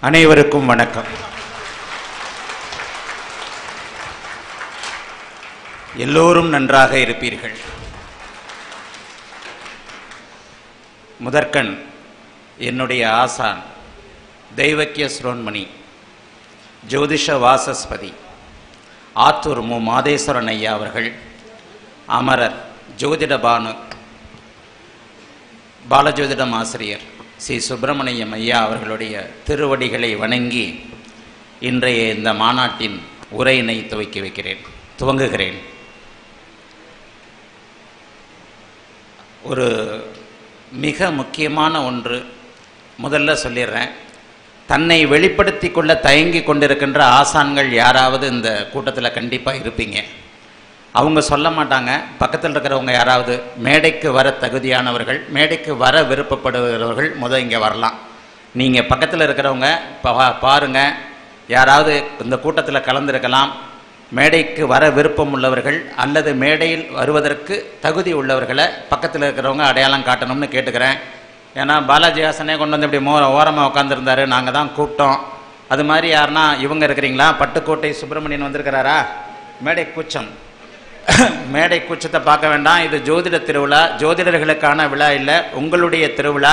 அனைவருக்கும் வணக்கம் எல்லோரும் நன்றாக இருப்பீர்கள் முதற்கண் என்னுடைய ஆசான் தெய்வக்கிய சுரோன்மணி ஜோதிஷ வாசஸ்பதி ஆத்தூர் மு மாதேஸ்வரன் ஐயா அவர்கள் அமரர் ஜோதிடபானு பாலஜோதிடம் ஆசிரியர் சி சுப்பிரமணியம் ஐயா அவர்களுடைய திருவடிகளை வணங்கி இன்றைய இந்த மாநாட்டின் உரையினை துவக்கி வைக்கிறேன் துவங்குகிறேன் ஒரு மிக முக்கியமான ஒன்று முதல்ல சொல்லிடுறேன் தன்னை வெளிப்படுத்தி கொள்ள தயங்கி கொண்டிருக்கின்ற ஆசான்கள் யாராவது இந்த கூட்டத்தில் கண்டிப்பாக இருப்பீங்க அவங்க சொல்ல மாட்டாங்க பக்கத்தில் இருக்கிறவங்க யாராவது மேடைக்கு வர தகுதியானவர்கள் மேடைக்கு வர விருப்பப்படுகிறவர்கள் முத இங்கே வரலாம் நீங்கள் பக்கத்தில் இருக்கிறவங்க பா பாருங்கள் யாராவது இந்த கூட்டத்தில் கலந்திருக்கலாம் மேடைக்கு வர விருப்பம் உள்ளவர்கள் அல்லது மேடையில் வருவதற்கு தகுதி உள்ளவர்களை பக்கத்தில் இருக்கிறவங்க அடையாளம் காட்டணும்னு கேட்டுக்கிறேன் ஏன்னா பாலாஜி ஹாசனே கொண்டு வந்து இப்படி மோ ஓரமாக உட்காந்துருந்தாரு நாங்கள் தான் கூப்பிட்டோம் அது மாதிரி யாருன்னா இவங்க இருக்கிறீங்களா பட்டுக்கோட்டை சுப்பிரமணியன் வந்திருக்கிறாரா மேடை கூச்சம் மேடை கூச்சத்தை பார்க்க வேண்டாம் இது ஜோதிட திருவிழா ஜோதிடர்களுக்கான விழா இல்லை உங்களுடைய திருவிழா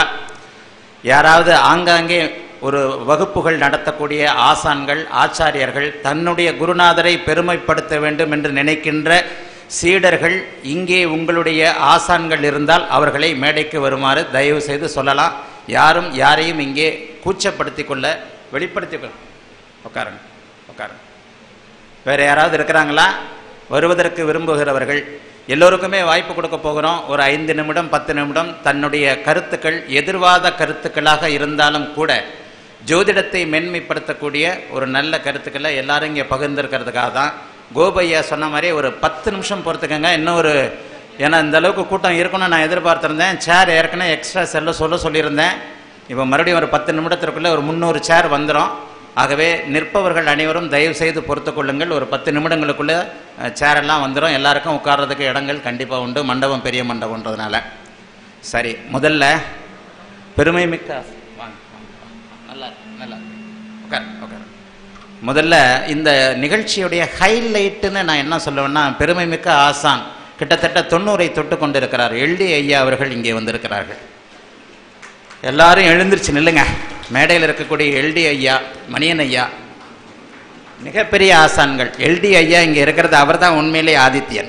யாராவது ஆங்காங்கே ஒரு வகுப்புகள் நடத்தக்கூடிய ஆசான்கள் ஆச்சாரியர்கள் தன்னுடைய குருநாதரை பெருமைப்படுத்த வேண்டும் என்று நினைக்கின்ற சீடர்கள் இங்கே உங்களுடைய ஆசான்கள் இருந்தால் அவர்களை மேடைக்கு வருமாறு தயவு செய்து சொல்லலாம் யாரும் யாரையும் இங்கே கூச்சப்படுத்தி கொள்ள வெளிப்படுத்தி கொள்ள உட்காருங்க உட்காருங்க வேறு யாராவது இருக்கிறாங்களா வருவதற்கு விரும்புகிறவர்கள் எல்லோருக்குமே வாய்ப்பு கொடுக்க போகிறோம் ஒரு ஐந்து நிமிடம் பத்து நிமிடம் தன்னுடைய கருத்துக்கள் எதிர்வாத கருத்துக்களாக இருந்தாலும் கூட ஜோதிடத்தை மென்மைப்படுத்தக்கூடிய ஒரு நல்ல கருத்துக்களை எல்லாரும் இங்கே பகிர்ந்திருக்கிறதுக்காக தான் கோபையா சொன்ன மாதிரி ஒரு பத்து நிமிஷம் பொறுத்துக்கங்க இன்னும் ஒரு ஏன்னா இந்த அளவுக்கு கூட்டம் இருக்கணும்னு நான் எதிர்பார்த்துருந்தேன் சேர் ஏற்கனவே எக்ஸ்ட்ரா செல்ல சொல்ல சொல்லியிருந்தேன் இப்போ மறுபடியும் ஒரு பத்து நிமிடத்திற்குள்ளே ஒரு முந்நூறு சேர் வந்துடும் ஆகவே நிற்பவர்கள் அனைவரும் தயவு செய்து பொறுத்து கொள்ளுங்கள் ஒரு பத்து நிமிடங்களுக்குள்ளே சேரெல்லாம் வந்துடும் எல்லாருக்கும் உட்கார்றதுக்கு இடங்கள் கண்டிப்பாக உண்டு மண்டபம் பெரிய மண்டபம்ன்றதுனால சரி முதல்ல பெருமை மிக்க வாங்க, வாங்க, வாங்க. நல்லா இருக்கு, நல்லா இருக்கு. உட்காரு உட்காரு முதல்ல இந்த நிகழ்ச்சியுடைய ஹைலைட்டுன்னு நான் என்ன சொல்லுவேன்னா பெருமை மிக்க ஆசான் கிட்டத்தட்ட தொண்ணூறை தொட்டு கொண்டிருக்கிறார் எல்டி ஐயா அவர்கள் இங்கே வந்திருக்கிறார்கள் எல்லாரும் எழுந்திருச்சு நில்லுங்க மேடையில் இருக்கக்கூடிய எல்டி ஐயா மணியன் ஐயா மிகப்பெரிய ஆசான்கள் எல்டி ஐயா இங்கே இருக்கிறது அவர் தான் உண்மையிலே ஆதித்யன்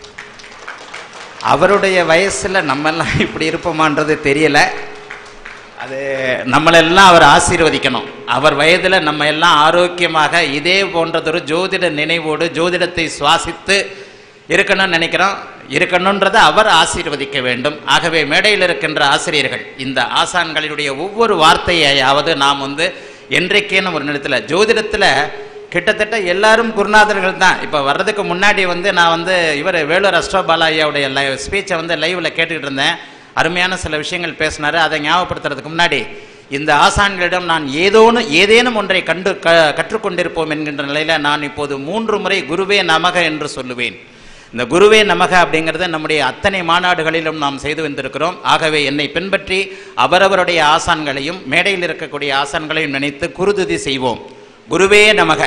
அவருடைய வயசில் நம்மெல்லாம் இப்படி இருப்போமான்றது தெரியல அது நம்மளெல்லாம் அவர் ஆசீர்வதிக்கணும் அவர் வயதில் நம்ம எல்லாம் ஆரோக்கியமாக இதே போன்றதொரு ஜோதிட நினைவோடு ஜோதிடத்தை சுவாசித்து இருக்கணும்னு நினைக்கிறோம் இருக்கணுன்றதை அவர் ஆசீர்வதிக்க வேண்டும் ஆகவே மேடையில் இருக்கின்ற ஆசிரியர்கள் இந்த ஆசான்களினுடைய ஒவ்வொரு வார்த்தையாவது நாம் வந்து என்றைக்கேனும் ஒரு நிலத்தில் ஜோதிடத்தில் கிட்டத்தட்ட எல்லாரும் குருநாதர்கள் தான் இப்போ வர்றதுக்கு முன்னாடி வந்து நான் வந்து இவர் வேலூர் அஸ்ட்ரோபாலாயாவுடைய லைவ் ஸ்பீச்சை வந்து லைவில் கேட்டுக்கிட்டு இருந்தேன் அருமையான சில விஷயங்கள் பேசினார் அதை ஞாபகப்படுத்துறதுக்கு முன்னாடி இந்த ஆசான்களிடம் நான் ஏதோனு ஏதேனும் ஒன்றை கண்டு க கற்றுக்கொண்டிருப்போம் என்கின்ற நிலையில் நான் இப்போது மூன்று முறை குருவே நமக என்று சொல்லுவேன் இந்த குருவே நமக அப்படிங்கிறத நம்முடைய அத்தனை மாநாடுகளிலும் நாம் செய்து வந்திருக்கிறோம் ஆகவே என்னை பின்பற்றி அவரவருடைய ஆசான்களையும் மேடையில் இருக்கக்கூடிய ஆசான்களையும் நினைத்து குருதுதி செய்வோம் குருவே நமக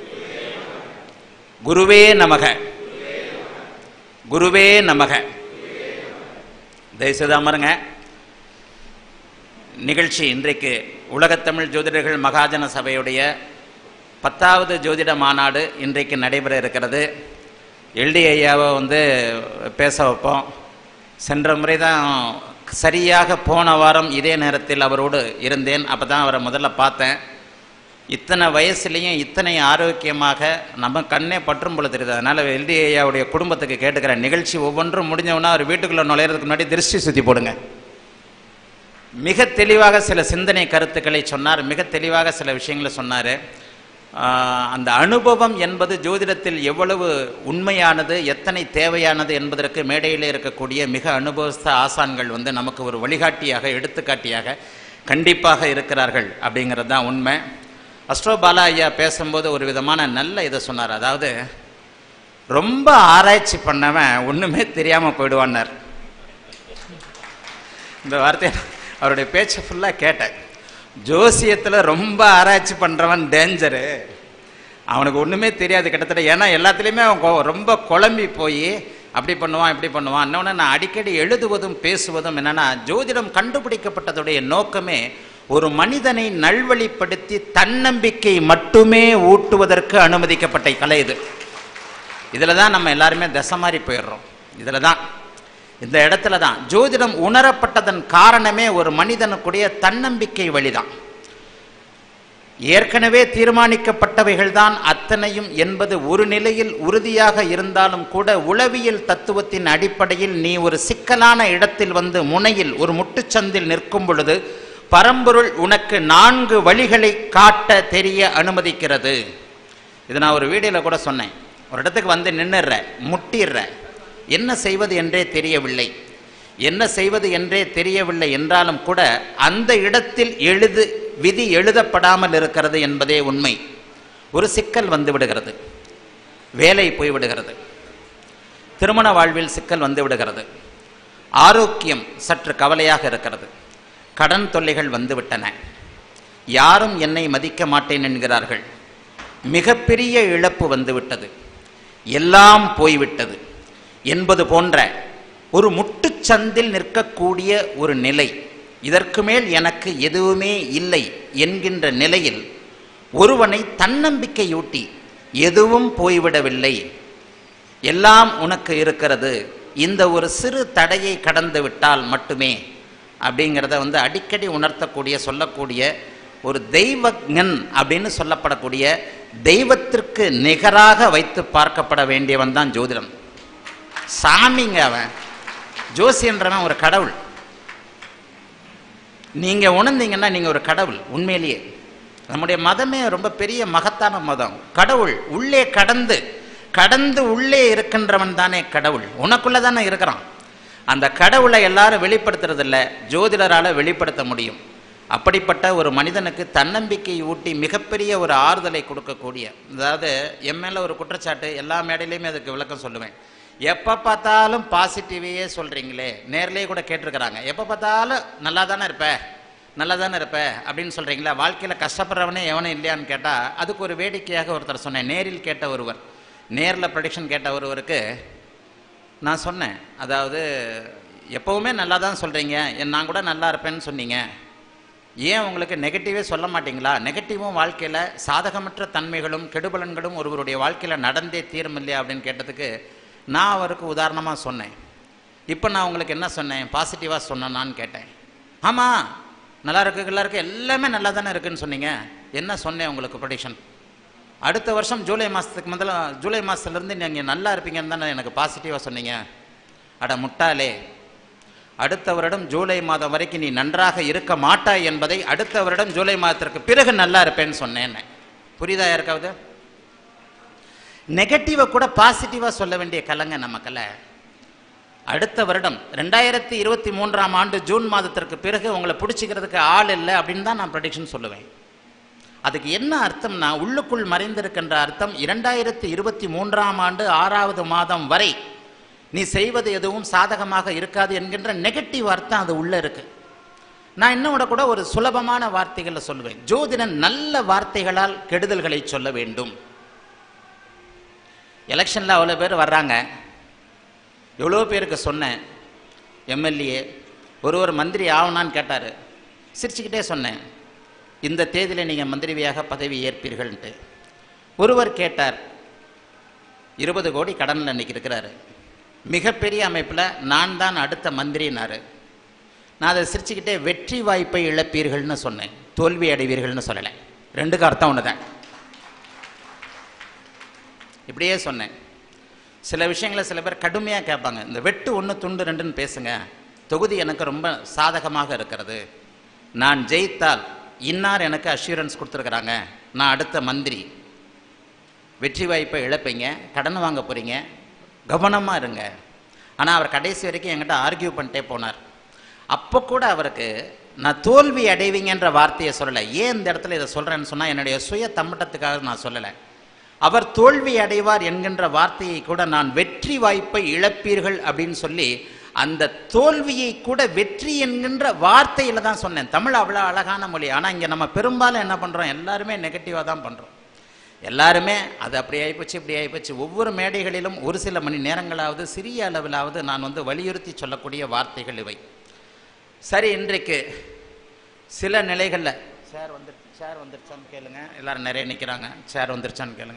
குருவே நமக குருவே நமக தயவுசெய்து அமருங்க நிகழ்ச்சி இன்றைக்கு உலகத்தமிழ் ஜோதிடர்கள் மகாஜன சபையுடைய பத்தாவது ஜோதிட மாநாடு இன்றைக்கு நடைபெற இருக்கிறது எல்டி ஐயாவை வந்து பேச வைப்போம் சென்ற முறை தான் சரியாக போன வாரம் இதே நேரத்தில் அவரோடு இருந்தேன் அப்போ தான் அவரை முதல்ல பார்த்தேன் இத்தனை வயசுலேயும் இத்தனை ஆரோக்கியமாக நம்ம கண்ணே பற்றும் போல தெரியுது அதனால் எல்டி ஐயாவுடைய குடும்பத்துக்கு கேட்டுக்கிறேன் நிகழ்ச்சி ஒவ்வொன்றும் முடிஞ்சவொன்னா அவர் வீட்டுக்குள்ளே நுழையிறதுக்கு முன்னாடி திருஷ்டி சுற்றி போடுங்க மிக தெளிவாக சில சிந்தனை கருத்துக்களை சொன்னார் மிக தெளிவாக சில விஷயங்களை சொன்னார் அந்த அனுபவம் என்பது ஜோதிடத்தில் எவ்வளவு உண்மையானது எத்தனை தேவையானது என்பதற்கு மேடையில் இருக்கக்கூடிய மிக அனுபவஸ்த ஆசான்கள் வந்து நமக்கு ஒரு வழிகாட்டியாக எடுத்துக்காட்டியாக கண்டிப்பாக இருக்கிறார்கள் அப்படிங்கிறது தான் உண்மை அஸ்ட்ரோ பாலா ஐயா பேசும்போது ஒரு விதமான நல்ல இதை சொன்னார் அதாவது ரொம்ப ஆராய்ச்சி பண்ணவன் ஒன்றுமே தெரியாமல் போயிடுவான்னார் இந்த வார்த்தையை அவருடைய பேச்சை ஃபுல்லாக கேட்டேன் ஜோசியத்தில் ரொம்ப ஆராய்ச்சி பண்ணுறவன் டேஞ்சரு அவனுக்கு ஒன்றுமே தெரியாது கிட்டத்தட்ட ஏன்னா எல்லாத்துலேயுமே அவன் கொ- ரொம்ப குழம்பி போய் அப்படி பண்ணுவான் இப்படி பண்ணுவான் இன்னொன்று நான் அடிக்கடி எழுதுவதும் பேசுவதும் என்னன்னா ஜோதிடம் கண்டுபிடிக்கப்பட்டதுடைய நோக்கமே ஒரு மனிதனை நல்வழிப்படுத்தி தன்னம்பிக்கை மட்டுமே ஊட்டுவதற்கு அனுமதிக்கப்பட்ட கலை இது இதில் தான் நம்ம எல்லாருமே திசை மாறி போயிடுறோம் இதில் தான் இந்த இடத்துல தான் ஜோதிடம் உணரப்பட்டதன் காரணமே ஒரு மனிதனுக்குடைய தன்னம்பிக்கை வழிதான் ஏற்கனவே தீர்மானிக்கப்பட்டவைகள் தான் அத்தனையும் என்பது ஒரு நிலையில் உறுதியாக இருந்தாலும் கூட உளவியல் தத்துவத்தின் அடிப்படையில் நீ ஒரு சிக்கலான இடத்தில் வந்து முனையில் ஒரு முட்டுச்சந்தில் நிற்கும் பொழுது பரம்பொருள் உனக்கு நான்கு வழிகளை காட்ட தெரிய அனுமதிக்கிறது இது நான் ஒரு வீடியோவில் கூட சொன்னேன் ஒரு இடத்துக்கு வந்து நின்னுடுற முட்டிடுற என்ன செய்வது என்றே தெரியவில்லை என்ன செய்வது என்றே தெரியவில்லை என்றாலும் கூட அந்த இடத்தில் எழுது விதி எழுதப்படாமல் இருக்கிறது என்பதே உண்மை ஒரு சிக்கல் வந்து விடுகிறது வேலை போய்விடுகிறது திருமண வாழ்வில் சிக்கல் வந்து விடுகிறது ஆரோக்கியம் சற்று கவலையாக இருக்கிறது கடன் தொல்லைகள் வந்துவிட்டன யாரும் என்னை மதிக்க மாட்டேன் என்கிறார்கள் மிகப்பெரிய இழப்பு வந்துவிட்டது எல்லாம் போய்விட்டது என்பது போன்ற ஒரு முட்டுச்சந்தில் நிற்கக்கூடிய ஒரு நிலை இதற்கு மேல் எனக்கு எதுவுமே இல்லை என்கின்ற நிலையில் ஒருவனை தன்னம்பிக்கையூட்டி எதுவும் போய்விடவில்லை எல்லாம் உனக்கு இருக்கிறது இந்த ஒரு சிறு தடையை கடந்து விட்டால் மட்டுமே அப்படிங்கிறத வந்து அடிக்கடி உணர்த்தக்கூடிய சொல்லக்கூடிய ஒரு தெய்வஞன் அப்படின்னு சொல்லப்படக்கூடிய தெய்வத்திற்கு நிகராக வைத்து பார்க்கப்பட வேண்டியவன் தான் ஜோதிடம் சாமிங்க அவன் ஜோசியன்றவன் ஒரு கடவுள் நீங்க உணர்ந்தீங்கன்னா நீங்க ஒரு கடவுள் உண்மையிலேயே நம்முடைய மதமே ரொம்ப பெரிய மகத்தான மதம் கடவுள் உள்ளே கடந்து கடந்து உள்ளே இருக்கின்றவன் தானே கடவுள் உனக்குள்ள தானே இருக்கிறான் அந்த கடவுளை எல்லாரும் வெளிப்படுத்துறதில்ல ஜோதிடரால வெளிப்படுத்த முடியும் அப்படிப்பட்ட ஒரு மனிதனுக்கு தன்னம்பிக்கை ஊட்டி மிகப்பெரிய ஒரு ஆறுதலை கொடுக்கக்கூடிய அதாவது என் மேல ஒரு குற்றச்சாட்டு எல்லா மேடையிலையுமே அதுக்கு விளக்கம் சொல்லுவேன் எப்போ பார்த்தாலும் பாசிட்டிவையே சொல்கிறீங்களே நேர்லேயே கூட கேட்டிருக்கிறாங்க எப்போ பார்த்தாலும் நல்லா தானே இருப்ப நல்லா தானே இருப்ப அப்படின்னு சொல்கிறீங்களா வாழ்க்கையில் கஷ்டப்படுறவனே எவனும் இல்லையான்னு கேட்டால் அதுக்கு ஒரு வேடிக்கையாக ஒருத்தர் சொன்னேன் நேரில் கேட்ட ஒருவர் நேரில் ப்ரொடிக்ஷன் கேட்ட ஒருவருக்கு நான் சொன்னேன் அதாவது எப்போவுமே நல்லா தான் சொல்கிறீங்க நான் கூட நல்லா இருப்பேன்னு சொன்னீங்க ஏன் உங்களுக்கு நெகட்டிவே சொல்ல மாட்டீங்களா நெகட்டிவும் வாழ்க்கையில் சாதகமற்ற தன்மைகளும் கெடுபலன்களும் ஒருவருடைய வாழ்க்கையில் நடந்தே தீரும் இல்லையா அப்படின்னு கேட்டதுக்கு நான் அவருக்கு உதாரணமாக சொன்னேன் இப்போ நான் உங்களுக்கு என்ன சொன்னேன் பாசிட்டிவாக சொன்னேனான்னு கேட்டேன் ஆமாம் நல்லா இருக்கு நல்லா இருக்கு எல்லாமே நல்லா தானே இருக்குன்னு சொன்னீங்க என்ன சொன்னேன் உங்களுக்கு ப்ரொடிக்ஷன் அடுத்த வருஷம் ஜூலை மாதத்துக்கு முதல்ல ஜூலை மாதத்துலேருந்து நீங்கள் நல்லா இருப்பீங்கன்னு தானே எனக்கு பாசிட்டிவாக சொன்னீங்க அட முட்டாளே அடுத்த வருடம் ஜூலை மாதம் வரைக்கும் நீ நன்றாக இருக்க மாட்டாய் என்பதை அடுத்த வருடம் ஜூலை மாதத்திற்கு பிறகு நல்லா இருப்பேன்னு சொன்னேன் புரியுதா யாருக்காவது நெகட்டிவை கூட பாசிட்டிவாக சொல்ல வேண்டிய கலங்க நமக்கல்ல அடுத்த வருடம் ரெண்டாயிரத்தி இருபத்தி மூன்றாம் ஆண்டு ஜூன் மாதத்திற்கு பிறகு உங்களை பிடிச்சிக்கிறதுக்கு ஆள் இல்லை அப்படின்னு தான் நான் ப்ரடிக்ஷன் சொல்லுவேன் அதுக்கு என்ன அர்த்தம்னா உள்ளுக்குள் மறைந்திருக்கின்ற அர்த்தம் இரண்டாயிரத்தி இருபத்தி மூன்றாம் ஆண்டு ஆறாவது மாதம் வரை நீ செய்வது எதுவும் சாதகமாக இருக்காது என்கின்ற நெகட்டிவ் அர்த்தம் அது உள்ள இருக்கு நான் இன்னும் கூட கூட ஒரு சுலபமான வார்த்தைகளை சொல்லுவேன் ஜோதிடன் நல்ல வார்த்தைகளால் கெடுதல்களை சொல்ல வேண்டும் எலெக்ஷனில் அவ்வளோ பேர் வர்றாங்க எவ்வளோ பேருக்கு சொன்னேன் எம்எல்ஏ ஒரு ஒரு மந்திரி ஆகணான்னு கேட்டார் சிரிச்சுக்கிட்டே சொன்னேன் இந்த தேதியில் நீங்கள் மந்திரிவியாக பதவி ஏற்பீர்கள்ன்ட்டு ஒருவர் கேட்டார் இருபது கோடி கடனில் இன்னைக்கு இருக்கிறாரு மிகப்பெரிய அமைப்பில் நான் தான் அடுத்த மந்திரினாரு நான் அதை சிரிச்சுக்கிட்டே வெற்றி வாய்ப்பை இழப்பீர்கள்னு சொன்னேன் தோல்வி அடைவீர்கள்னு சொல்லலை ரெண்டுக்கு அர்த்தம் ஒன்று தான் இப்படியே சொன்னேன் சில விஷயங்களை சில பேர் கடுமையாக கேட்பாங்க இந்த வெட்டு ஒன்று துண்டு ரெண்டுன்னு பேசுங்க தொகுதி எனக்கு ரொம்ப சாதகமாக இருக்கிறது நான் ஜெயித்தால் இன்னார் எனக்கு அஷூரன்ஸ் கொடுத்துருக்குறாங்க நான் அடுத்த மந்திரி வெற்றி வாய்ப்பை இழப்பீங்க கடன் வாங்க போகிறீங்க கவனமாக இருங்க ஆனால் அவர் கடைசி வரைக்கும் என்கிட்ட ஆர்கியூ பண்ணிட்டே போனார் அப்போ கூட அவருக்கு நான் தோல்வி அடைவீங்கன்ற வார்த்தையை சொல்லலை ஏன் இந்த இடத்துல இதை சொல்கிறேன்னு சொன்னால் என்னுடைய சுய தம்பட்டத்துக்காக நான் சொல்லலை அவர் தோல்வி அடைவார் என்கின்ற வார்த்தையை கூட நான் வெற்றி வாய்ப்பை இழப்பீர்கள் அப்படின்னு சொல்லி அந்த தோல்வியை கூட வெற்றி என்கின்ற வார்த்தையில தான் சொன்னேன் தமிழ் அவ்வளோ அழகான மொழி ஆனால் இங்கே நம்ம பெரும்பாலும் என்ன பண்ணுறோம் எல்லாருமே நெகட்டிவாக தான் பண்ணுறோம் எல்லாருமே அது அப்படி ஆகிப்போச்சு இப்படி ஆகிப்போச்சு ஒவ்வொரு மேடைகளிலும் ஒரு சில மணி நேரங்களாவது சிறிய அளவிலாவது நான் வந்து வலியுறுத்தி சொல்லக்கூடிய வார்த்தைகள் இவை சரி இன்றைக்கு சில நிலைகளில் சேர் வந்து சேர் வந்துருச்சான்னு கேளுங்க எல்லாரும் நிறைய நிற்கிறாங்க சேர் வந்துருச்சான்னு கேளுங்க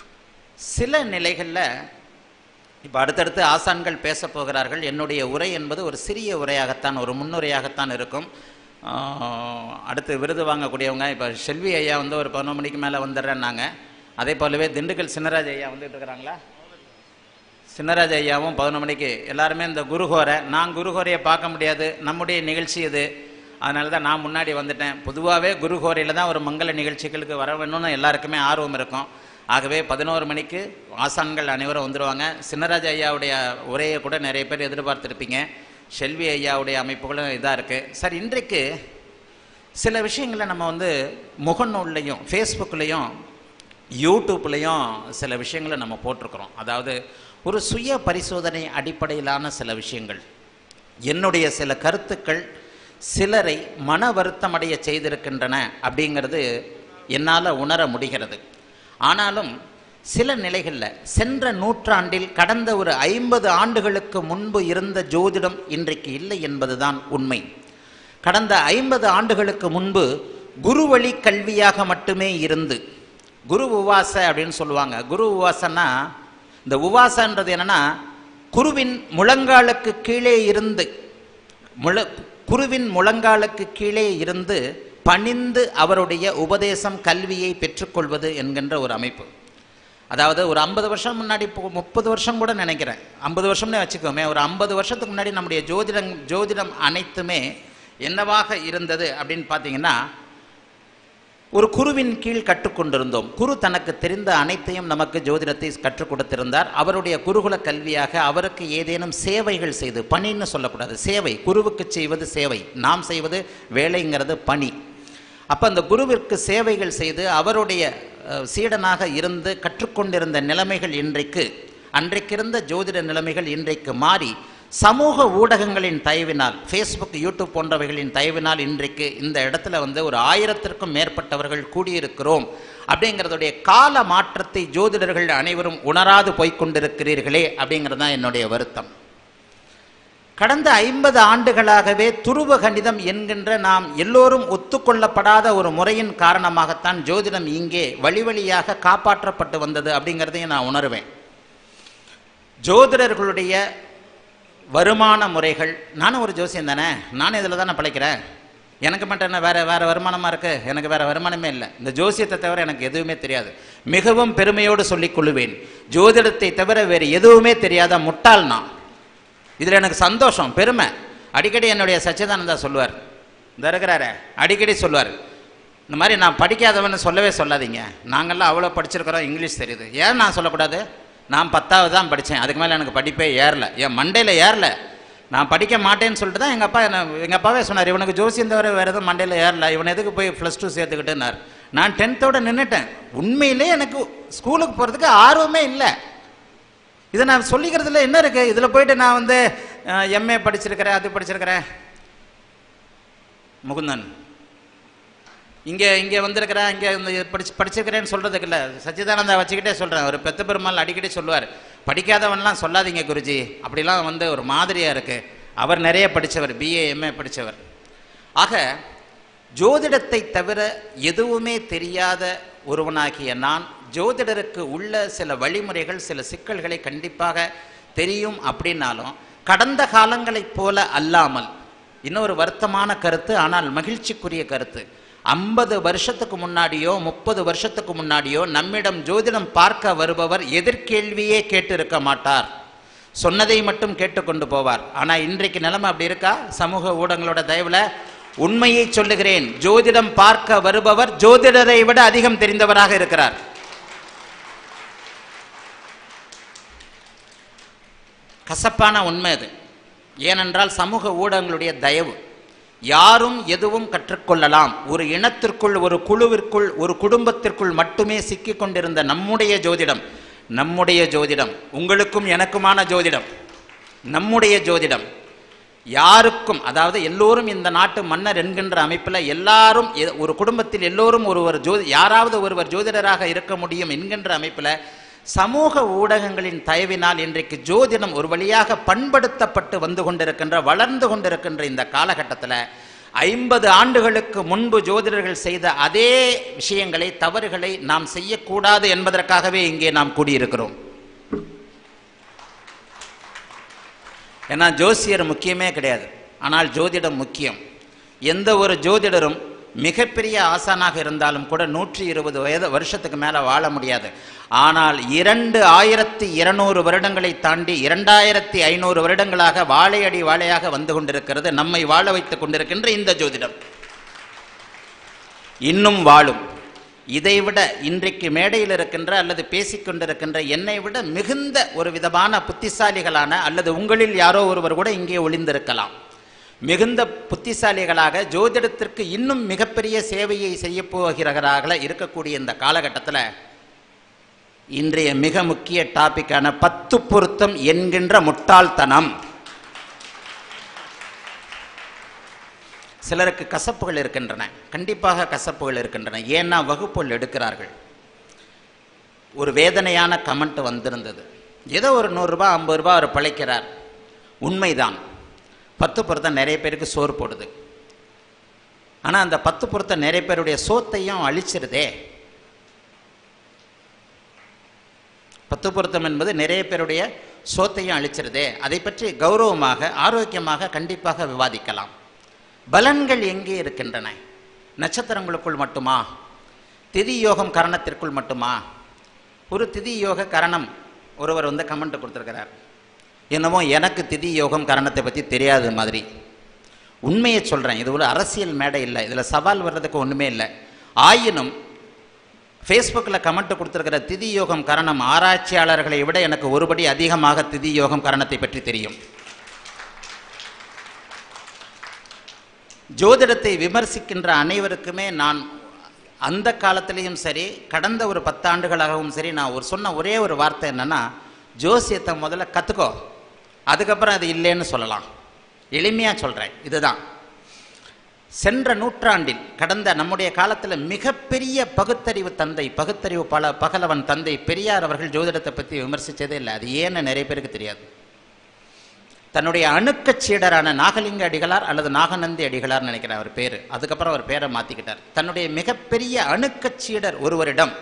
சில நிலைகளில் இப்போ அடுத்தடுத்து ஆசான்கள் பேச போகிறார்கள் என்னுடைய உரை என்பது ஒரு சிறிய உரையாகத்தான் ஒரு முன்னுரையாகத்தான் இருக்கும் ஆஹ், அடுத்து விருது வாங்கக்கூடியவங்க இப்போ செல்வி ஐயா வந்து ஒரு பதினொரு மணிக்கு மேலே வந்துடுறேன்னாங்க அதே போலவே திண்டுக்கல் சின்னராஜ் ஐயா வந்துட்டு இருக்கிறாங்களா சின்னராஜ் ஐயாவும் பதினொரு மணிக்கு எல்லாருமே இந்த குருஹோரை நான் குருஹோரையை பார்க்க முடியாது நம்முடைய நிகழ்ச்சி இது அதனால தான் நான் முன்னாடி வந்துட்டேன் பொதுவாகவே குருஹோரையில் தான் ஒரு மங்கள நிகழ்ச்சிகளுக்கு வர வேணும்னு எல்லாருக்குமே ஆர்வம் இருக்கும் ஆகவே பதினோரு மணிக்கு ஆசான்கள் அனைவரும் வந்துடுவாங்க சின்னராஜ் ஐயாவுடைய உரையை கூட நிறைய பேர் எதிர்பார்த்துருப்பீங்க செல்வி ஐயாவுடைய அமைப்புகளும் இதாக இருக்குது சார் இன்றைக்கு சில விஷயங்களை நம்ம வந்து முகநூல்லையும் ஃபேஸ்புக்லேயும் யூடியூப்லேயும் சில விஷயங்களை நம்ம போட்டிருக்கிறோம் அதாவது ஒரு சுய பரிசோதனை அடிப்படையிலான சில விஷயங்கள் என்னுடைய சில கருத்துக்கள் சிலரை மன வருத்தமடைய செய்திருக்கின்றன அப்படிங்கிறது என்னால் உணர முடிகிறது ஆனாலும் சில நிலைகளில் சென்ற நூற்றாண்டில் கடந்த ஒரு ஐம்பது ஆண்டுகளுக்கு முன்பு இருந்த ஜோதிடம் இன்றைக்கு இல்லை என்பதுதான் உண்மை கடந்த ஐம்பது ஆண்டுகளுக்கு முன்பு குருவழி கல்வியாக மட்டுமே இருந்து குரு உவாச அப்படின்னு சொல்லுவாங்க குரு உவாசன்னா இந்த உவாசன்றது என்னன்னா குருவின் முழங்காலுக்கு கீழே இருந்து முழ குருவின் முழங்காலுக்கு கீழே இருந்து பணிந்து அவருடைய உபதேசம் கல்வியை பெற்றுக்கொள்வது என்கின்ற ஒரு அமைப்பு அதாவது ஒரு ஐம்பது வருஷம் முன்னாடி இப்போ முப்பது வருஷம் கூட நினைக்கிறேன் ஐம்பது வருஷம்னே வச்சுக்கோமே ஒரு ஐம்பது வருஷத்துக்கு முன்னாடி நம்முடைய ஜோதிடம் ஜோதிடம் அனைத்துமே என்னவாக இருந்தது அப்படின்னு பார்த்தீங்கன்னா ஒரு குருவின் கீழ் கற்றுக்கொண்டிருந்தோம் குரு தனக்கு தெரிந்த அனைத்தையும் நமக்கு ஜோதிடத்தை கற்றுக் கொடுத்திருந்தார் அவருடைய குருகுல கல்வியாக அவருக்கு ஏதேனும் சேவைகள் செய்து பணின்னு சொல்லக்கூடாது சேவை குருவுக்கு செய்வது சேவை நாம் செய்வது வேலைங்கிறது பணி அப்போ அந்த குருவிற்கு சேவைகள் செய்து அவருடைய அஹ், சீடனாக இருந்து கற்றுக்கொண்டிருந்த நிலைமைகள் இன்றைக்கு அன்றைக்கிருந்த ஜோதிட நிலைமைகள் இன்றைக்கு மாறி சமூக ஊடகங்களின் தயவினால் ஃபேஸ்புக் யூடியூப் போன்றவைகளின் தயவினால் இன்றைக்கு இந்த இடத்துல வந்து ஒரு ஆயிரத்திற்கும் மேற்பட்டவர்கள் கூடியிருக்கிறோம் அப்படிங்கிறதுடைய கால மாற்றத்தை ஜோதிடர்கள் அனைவரும் உணராது போய்க்கொண்டிருக்கிறீர்களே அப்படிங்கிறது தான் என்னுடைய வருத்தம் கடந்த ஐம்பது ஆண்டுகளாகவே துருவ கணிதம் என்கின்ற நாம் எல்லோரும் ஒத்துக்கொள்ளப்படாத ஒரு முறையின் காரணமாகத்தான் ஜோதிடம் இங்கே வழி வழியாக காப்பாற்றப்பட்டு வந்தது அப்படிங்கிறதையும் நான் உணர்வேன் ஜோதிடர்களுடைய வருமான முறைகள் நானும் ஒரு ஜோசியம் தானே நானும் இதில் தானே பிழைக்கிறேன் எனக்கு மட்டும் என்ன வேறு வேறு வருமானமாக இருக்குது எனக்கு வேறு வருமானமே இல்லை இந்த ஜோசியத்தை தவிர எனக்கு எதுவுமே தெரியாது மிகவும் பெருமையோடு சொல்லிக் கொள்ளுவேன் ஜோதிடத்தை தவிர வேறு எதுவுமே தெரியாத முட்டாள் நான் இதில் எனக்கு சந்தோஷம் பெருமை அடிக்கடி என்னுடைய சச்சிதானந்தா சொல்லுவார் இந்த இருக்கிறாரு அடிக்கடி சொல்லுவார் இந்த மாதிரி நான் படிக்காதவன்னு சொல்லவே சொல்லாதீங்க நாங்கள்லாம் அவ்வளோ படிச்சிருக்கிறோம் இங்கிலீஷ் தெரியுது ஏன் நான் சொல்லக்கூடாது நான் பத்தாவது தான் படித்தேன் அதுக்கு மேலே எனக்கு படிப்பே ஏறல என் மண்டையில் ஏறல நான் படிக்க மாட்டேன்னு சொல்லிட்டு தான் எங்கள் அப்பா என்ன எங்கள் அப்பாவே சொன்னார் இவனுக்கு ஜோசியம் தவிர வேறு எதுவும் மண்டையில் ஏறல இவன் எதுக்கு போய் ப்ளஸ் டூ சேர்த்துக்கிட்டுனார் நான் டென்த்தோட நின்றுட்டேன் உண்மையிலே எனக்கு ஸ்கூலுக்கு போகிறதுக்கு ஆர்வமே இல்லை இதை நான் சொல்லிக்கிறதுல என்ன இருக்குது இதில் போயிட்டு நான் வந்து எம்ஏ படிச்சிருக்கிறேன் அது படிச்சிருக்கிறேன் முகுந்தன் இங்கே இங்கே வந்திருக்கிறேன் இங்கே இந்த படிச்சு படிச்சிருக்கிறேன்னு சொல்கிறதுக்கு இல்லை சச்சிதானந்தா வச்சுக்கிட்டே சொல்கிறேன் ஒரு பெத்த பெருமாள் அடிக்கடி சொல்லுவார் படிக்காதவன்லாம் சொல்லாதீங்க குருஜி அப்படிலாம் வந்து ஒரு மாதிரியாக இருக்குது அவர் நிறைய படித்தவர் பிஏ எம்ஏ படித்தவர் ஆக ஜோதிடத்தை தவிர எதுவுமே தெரியாத ஒருவனாகிய நான் ஜோதிடருக்கு உள்ள சில வழிமுறைகள் சில சிக்கல்களை கண்டிப்பாக தெரியும் அப்படின்னாலும் கடந்த காலங்களைப் போல அல்லாமல் இன்னொரு வருத்தமான கருத்து ஆனால் மகிழ்ச்சிக்குரிய கருத்து ஐம்பது வருஷத்துக்கு முன்னாடியோ முப்பது வருஷத்துக்கு முன்னாடியோ நம்மிடம் ஜோதிடம் பார்க்க வருபவர் எதிர்கேள்வியே கேட்டிருக்க மாட்டார் சொன்னதை மட்டும் கேட்டுக்கொண்டு போவார் ஆனால் இன்றைக்கு நிலைமை அப்படி இருக்கா சமூக ஊடகங்களோட தயவுல உண்மையை சொல்லுகிறேன் ஜோதிடம் பார்க்க வருபவர் ஜோதிடரை விட அதிகம் தெரிந்தவராக இருக்கிறார் கசப்பான உண்மை அது ஏனென்றால் சமூக ஊடகங்களுடைய தயவு யாரும் எதுவும் கற்றுக்கொள்ளலாம் ஒரு இனத்திற்குள் ஒரு குழுவிற்குள் ஒரு குடும்பத்திற்குள் மட்டுமே சிக்கிக் கொண்டிருந்த நம்முடைய ஜோதிடம் நம்முடைய ஜோதிடம் உங்களுக்கும் எனக்குமான ஜோதிடம் நம்முடைய ஜோதிடம் யாருக்கும் அதாவது எல்லோரும் இந்த நாட்டு மன்னர் என்கின்ற அமைப்பில் எல்லாரும் எ- ஒரு குடும்பத்தில் எல்லோரும் ஒருவர் ஜோதி யாராவது ஒருவர் ஜோதிடராக இருக்க முடியும் என்கின்ற அமைப்பில் சமூக ஊடகங்களின் தயவினால் இன்றைக்கு ஜோதிடம் ஒரு வழியாக பண்படுத்தப்பட்டு வந்து கொண்டிருக்கின்ற வளர்ந்து கொண்டிருக்கின்ற இந்த காலகட்டத்தில் ஐம்பது ஆண்டுகளுக்கு முன்பு ஜோதிடர்கள் செய்த அதே விஷயங்களை தவறுகளை நாம் செய்யக்கூடாது என்பதற்காகவே இங்கே நாம் கூடியிருக்கிறோம் ஏன்னா ஜோசியர் முக்கியமே கிடையாது ஆனால் ஜோதிடம் முக்கியம் எந்த ஒரு ஜோதிடரும் மிகப்பெரிய ஆசானாக இருந்தாலும் கூட நூற்றி இருபது வயது வருஷத்துக்கு மேலே வாழ முடியாது ஆனால் இரண்டு ஆயிரத்தி இருநூறு வருடங்களை தாண்டி இரண்டாயிரத்தி ஐநூறு வருடங்களாக வாழையடி வாழையாக வந்து கொண்டிருக்கிறது நம்மை வாழ வைத்துக் கொண்டிருக்கின்ற இந்த ஜோதிடம் இன்னும் வாழும் இதைவிட இன்றைக்கு மேடையில் இருக்கின்ற அல்லது பேசிக்கொண்டிருக்கின்ற என்னை விட மிகுந்த ஒரு விதமான புத்திசாலிகளான அல்லது உங்களில் யாரோ ஒருவர் கூட இங்கே ஒளிந்திருக்கலாம் மிகுந்த புத்திசாலிகளாக ஜோதிடத்திற்கு இன்னும் மிகப்பெரிய சேவையை செய்ய போகிறவர்களாக இருக்கக்கூடிய இந்த காலகட்டத்தில் இன்றைய மிக முக்கிய டாபிக்கான பத்து பொருத்தம் என்கின்ற முட்டாள்தனம் சிலருக்கு கசப்புகள் இருக்கின்றன கண்டிப்பாக கசப்புகள் இருக்கின்றன ஏன்னா வகுப்புகள் எடுக்கிறார்கள் ஒரு வேதனையான கமெண்ட் வந்திருந்தது ஏதோ ஒரு நூறுரூபா ஐம்பது ரூபா அவர் பிழைக்கிறார் உண்மைதான் பத்து பொருத்தம் நிறைய பேருக்கு சோறு போடுது ஆனால் அந்த பத்து பொருத்தம் நிறைய பேருடைய சோத்தையும் அழிச்சிருதே பத்து பொருத்தம் என்பது நிறைய பேருடைய சோத்தையும் அழிச்சிருதே அதை பற்றி கௌரவமாக ஆரோக்கியமாக கண்டிப்பாக விவாதிக்கலாம் பலன்கள் எங்கே இருக்கின்றன நட்சத்திரங்களுக்குள் மட்டுமா திதி யோகம் கரணத்திற்குள் மட்டுமா ஒரு திதி யோக கரணம் ஒருவர் வந்து கமெண்ட் கொடுத்துருக்கிறார் என்னமோ எனக்கு திதி யோகம் கரணத்தை பற்றி தெரியாத மாதிரி உண்மையை சொல்கிறேன் இது ஒரு அரசியல் மேடை இல்லை இதில் சவால் வர்றதுக்கு ஒன்றுமே இல்லை ஆயினும் ஃபேஸ்புக்கில் கமெண்ட் கொடுத்துருக்கிற திதி யோகம் கரணம் ஆராய்ச்சியாளர்களை விட எனக்கு ஒருபடி அதிகமாக திதி யோகம் கரணத்தை பற்றி தெரியும் ஜோதிடத்தை விமர்சிக்கின்ற அனைவருக்குமே நான் அந்த காலத்திலையும் சரி கடந்த ஒரு பத்தாண்டுகளாகவும் சரி நான் ஒரு சொன்ன ஒரே ஒரு வார்த்தை என்னன்னா ஜோசியத்தை முதல்ல கற்றுக்கோ அதுக்கப்புறம் அது இல்லைன்னு சொல்லலாம் எளிமையாக சொல்கிறேன் இதுதான் சென்ற நூற்றாண்டில் கடந்த நம்முடைய காலத்தில் மிகப்பெரிய பகுத்தறிவு தந்தை பகுத்தறிவு பல பகலவன் தந்தை பெரியார் அவர்கள் ஜோதிடத்தை பற்றி விமர்சித்ததே இல்லை அது ஏன்னு நிறைய பேருக்கு தெரியாது தன்னுடைய அணுக்கச் சீடரான நாகலிங்க அடிகளார் அல்லது நாகநந்தி அடிகளார் நினைக்கிறேன் அவர் பேர் அதுக்கப்புறம் அவர் பேரை மாற்றிக்கிட்டார் தன்னுடைய மிகப்பெரிய அணுக்கச் சீடர் ஒருவரிடம்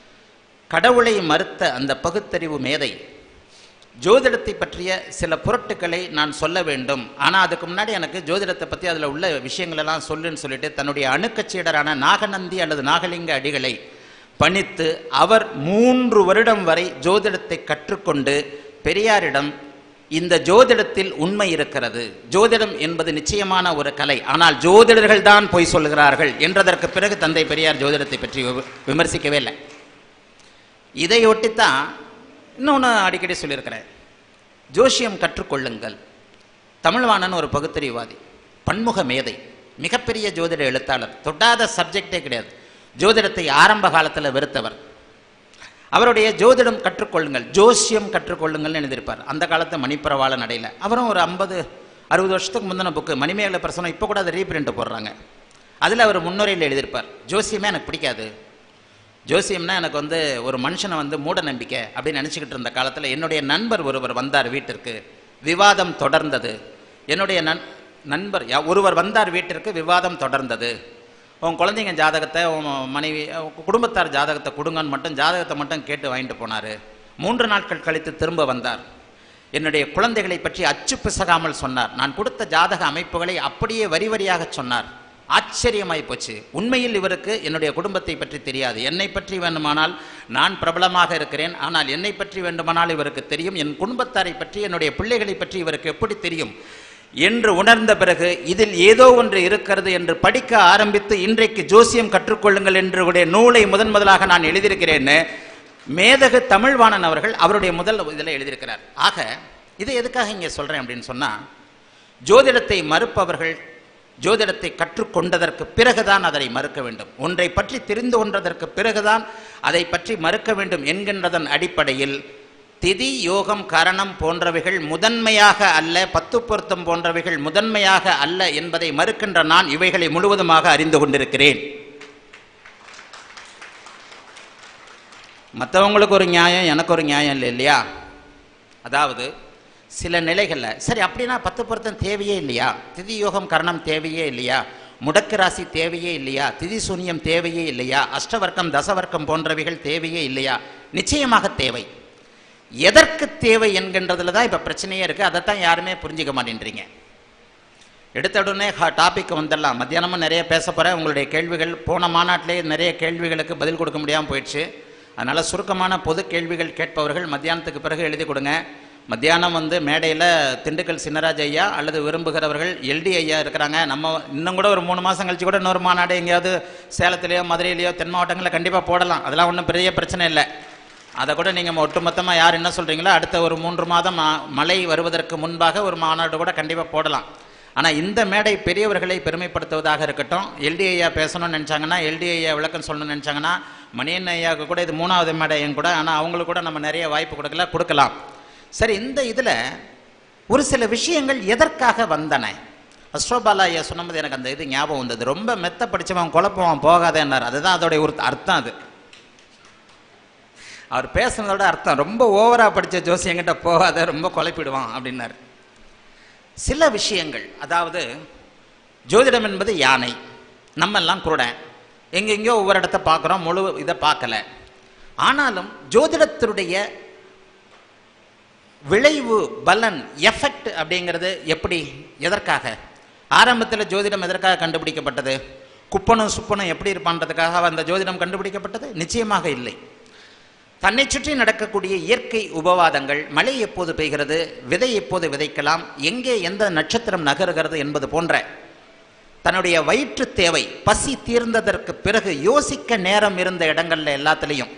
கடவுளை மறுத்த அந்த பகுத்தறிவு மேதை ஜோதிடத்தை பற்றிய சில பொருட்டுக்களை நான் சொல்ல வேண்டும் ஆனால் அதுக்கு முன்னாடி எனக்கு ஜோதிடத்தை பற்றி அதில் உள்ள விஷயங்களெல்லாம் சொல்லுன்னு சொல்லிட்டு தன்னுடைய அணுக்கச் சீடரான நாகநந்தி அல்லது நாகலிங்க அடிகளை பணித்து அவர் மூன்று வருடம் வரை ஜோதிடத்தை கற்றுக்கொண்டு பெரியாரிடம் இந்த ஜோதிடத்தில் உண்மை இருக்கிறது ஜோதிடம் என்பது நிச்சயமான ஒரு கலை ஆனால் ஜோதிடர்கள் தான் பொய் சொல்லுகிறார்கள் என்றதற்கு பிறகு தந்தை பெரியார் ஜோதிடத்தை பற்றி விம- விமர்சிக்கவே இல்லை இதையொட்டித்தான் இன்னொன்று அடிக்கடி சொல்லியிருக்கிறேன் ஜோசியம் கற்றுக்கொள்ளுங்கள் தமிழ்வாணன் ஒரு பகுத்தறிவாதி பன்முக மேதை மிகப்பெரிய ஜோதிட எழுத்தாளர் தொட்டாத சப்ஜெக்டே கிடையாது ஜோதிடத்தை ஆரம்ப காலத்தில் வெறுத்தவர் அவருடைய ஜோதிடம் கற்றுக்கொள்ளுங்கள் ஜோசியம் கற்றுக்கொள்ளுங்கள்னு எழுதியிருப்பார் அந்த காலத்து மணிப்பரவாள நடையில் அவரும் ஒரு ஐம்பது அறுபது வருஷத்துக்கு முந்தின புக்கு மணிமேகலை பிரசனம் இப்போ கூட அதை ரீபிரிண்ட் போடுறாங்க அதில் அவர் முன்னுரையில் எழுதியிருப்பார் ஜோசியமே எனக்கு பிடிக்காது ஜோசியம்னா எனக்கு வந்து ஒரு மனுஷனை வந்து மூட நம்பிக்கை அப்படின்னு நினச்சிக்கிட்டு இருந்த காலத்தில் என்னுடைய நண்பர் ஒருவர் வந்தார் வீட்டிற்கு விவாதம் தொடர்ந்தது என்னுடைய நண் நண்பர் யா- ஒருவர் வந்தார் வீட்டிற்கு விவாதம் தொடர்ந்தது உன் குழந்தைங்க ஜாதகத்தை உன் மனைவி உன் குடும்பத்தார் ஜாதகத்தை கொடுங்கன்னு மட்டும் ஜாதகத்தை மட்டும் கேட்டு வாங்கிட்டு போனார் மூன்று நாட்கள் கழித்து திரும்ப வந்தார் என்னுடைய குழந்தைகளை பற்றி அச்சு பிசகாமல் சொன்னார் நான் கொடுத்த ஜாதக அமைப்புகளை அப்படியே வரி வரியாக சொன்னார் ஆச்சரியமாய் போச்சு உண்மையில் இவருக்கு என்னுடைய குடும்பத்தை பற்றி தெரியாது என்னை பற்றி வேண்டுமானால் நான் பிரபலமாக இருக்கிறேன் ஆனால் என்னை பற்றி வேண்டுமானால் இவருக்கு தெரியும் என் குடும்பத்தாரை பற்றி என்னுடைய பிள்ளைகளை பற்றி இவருக்கு எப்படி தெரியும் என்று உணர்ந்த பிறகு இதில் ஏதோ ஒன்று இருக்கிறது என்று படிக்க ஆரம்பித்து இன்றைக்கு ஜோசியம் கற்றுக்கொள்ளுங்கள் என்று உடைய நூலை முதன் முதலாக நான் எழுதியிருக்கிறேன்னு மேதகு தமிழ்வாணன் அவர்கள் அவருடைய முதல் இதில் எழுதியிருக்கிறார் ஆக இதை எதுக்காக இங்கே சொல்கிறேன் அப்படின்னு சொன்னால் ஜோதிடத்தை மறுப்பவர்கள் ஜோதிடத்தை கற்றுக்கொண்டதற்கு பிறகுதான் அதை மறுக்க வேண்டும் ஒன்றை பற்றி தெரிந்து கொண்டதற்கு பிறகுதான் அதை பற்றி மறுக்க வேண்டும் என்கின்றதன் அடிப்படையில் திதி யோகம் கரணம் போன்றவைகள் முதன்மையாக அல்ல பத்து பொருத்தம் போன்றவைகள் முதன்மையாக அல்ல என்பதை மறுக்கின்ற நான் இவைகளை முழுவதுமாக அறிந்து கொண்டிருக்கிறேன் மற்றவங்களுக்கு ஒரு நியாயம் எனக்கு ஒரு நியாயம் இல்லை இல்லையா அதாவது சில நிலைகளில் சரி அப்படின்னா பத்து பொருத்தம் தேவையே இல்லையா திதி யோகம் கரணம் தேவையே இல்லையா முடக்கு ராசி தேவையே இல்லையா திதி சூன்யம் தேவையே இல்லையா அஷ்டவர்க்கம் தசவர்க்கம் போன்றவைகள் தேவையே இல்லையா நிச்சயமாக தேவை எதற்கு தேவை என்கின்றதுல தான் இப்போ பிரச்சனையே இருக்குது அதைத்தான் யாருமே புரிஞ்சிக்க மாட்டேன்றீங்க எடுத்த உடனே டாபிக் வந்துடலாம் மத்தியானமும் நிறைய பேச போகிறேன் உங்களுடைய கேள்விகள் போன மாநாட்டிலேயே நிறைய கேள்விகளுக்கு பதில் கொடுக்க முடியாமல் போயிடுச்சு அதனால் சுருக்கமான பொது கேள்விகள் கேட்பவர்கள் மத்தியானத்துக்கு பிறகு எழுதி கொடுங்க மத்தியானம் வந்து மேடையில் திண்டுக்கல் சின்னராஜ் ஐயா அல்லது விரும்புகிறவர்கள் எல்டி ஐயா இருக்கிறாங்க நம்ம இன்னும் கூட ஒரு மூணு மாதம் கழிச்சு கூட இன்னொரு மாநாடு எங்கேயாவது சேலத்துலேயோ மதுரையிலையோ தென் மாவட்டங்களில் கண்டிப்பாக போடலாம் அதெல்லாம் ஒன்றும் பெரிய பிரச்சனை இல்லை அதை கூட நீங்கள் ஒட்டுமொத்தமாக யார் என்ன சொல்கிறீங்களோ அடுத்த ஒரு மூன்று மாதம் ம- மழை வருவதற்கு முன்பாக ஒரு மாநாடு கூட கண்டிப்பாக போடலாம் ஆனால் இந்த மேடை பெரியவர்களை பெருமைப்படுத்துவதாக இருக்கட்டும் எல்டி ஐயா பேசணும்னு நினச்சாங்கன்னா எல்டி ஐயா விளக்கம் சொல்லணும்னு நினச்சாங்கன்னா மணியன் ஐயாவுக்கு கூட இது மூணாவது மேடையும் கூட ஆனால் அவங்களுக்கு கூட நம்ம நிறைய வாய்ப்பு கொடுக்கல கொடுக்கலாம் சரி இந்த இதில் ஒரு சில விஷயங்கள் எதற்காக வந்தன அஸ்ரோபாலா ஐயா சொன்னபோது எனக்கு அந்த இது ஞாபகம் வந்தது ரொம்ப மெத்த படிச்சவன் குழப்பவன் போகாதேன்னார் அதுதான் அதோடைய ஒரு அர்த்தம் அது அவர் பேசுனதோட அர்த்தம் ரொம்ப ஓவரா படிச்ச ஜோசி என்கிட்ட போகாத ரொம்ப குழப்பிடுவான் அப்படின்னாரு சில விஷயங்கள் அதாவது ஜோதிடம் என்பது யானை நம்ம எல்லாம் குருடன் எங்கெங்கேயோ ஒவ்வொரு இடத்த பார்க்குறோம் முழு இதை பார்க்கல ஆனாலும் ஜோதிடத்தினுடைய விளைவு பலன் எஃபெக்ட் அப்படிங்கிறது எப்படி எதற்காக ஆரம்பத்தில் ஜோதிடம் எதற்காக கண்டுபிடிக்கப்பட்டது குப்பனும் சுப்பனும் எப்படி இருப்பான்றதுக்காக அந்த ஜோதிடம் கண்டுபிடிக்கப்பட்டது நிச்சயமாக இல்லை தன்னை சுற்றி நடக்கக்கூடிய இயற்கை உபவாதங்கள் மழை எப்போது பெய்கிறது விதை எப்போது விதைக்கலாம் எங்கே எந்த நட்சத்திரம் நகருகிறது என்பது போன்ற தன்னுடைய வயிற்று தேவை பசி தீர்ந்ததற்கு பிறகு யோசிக்க நேரம் இருந்த இடங்கள்ல எல்லாத்துலேயும்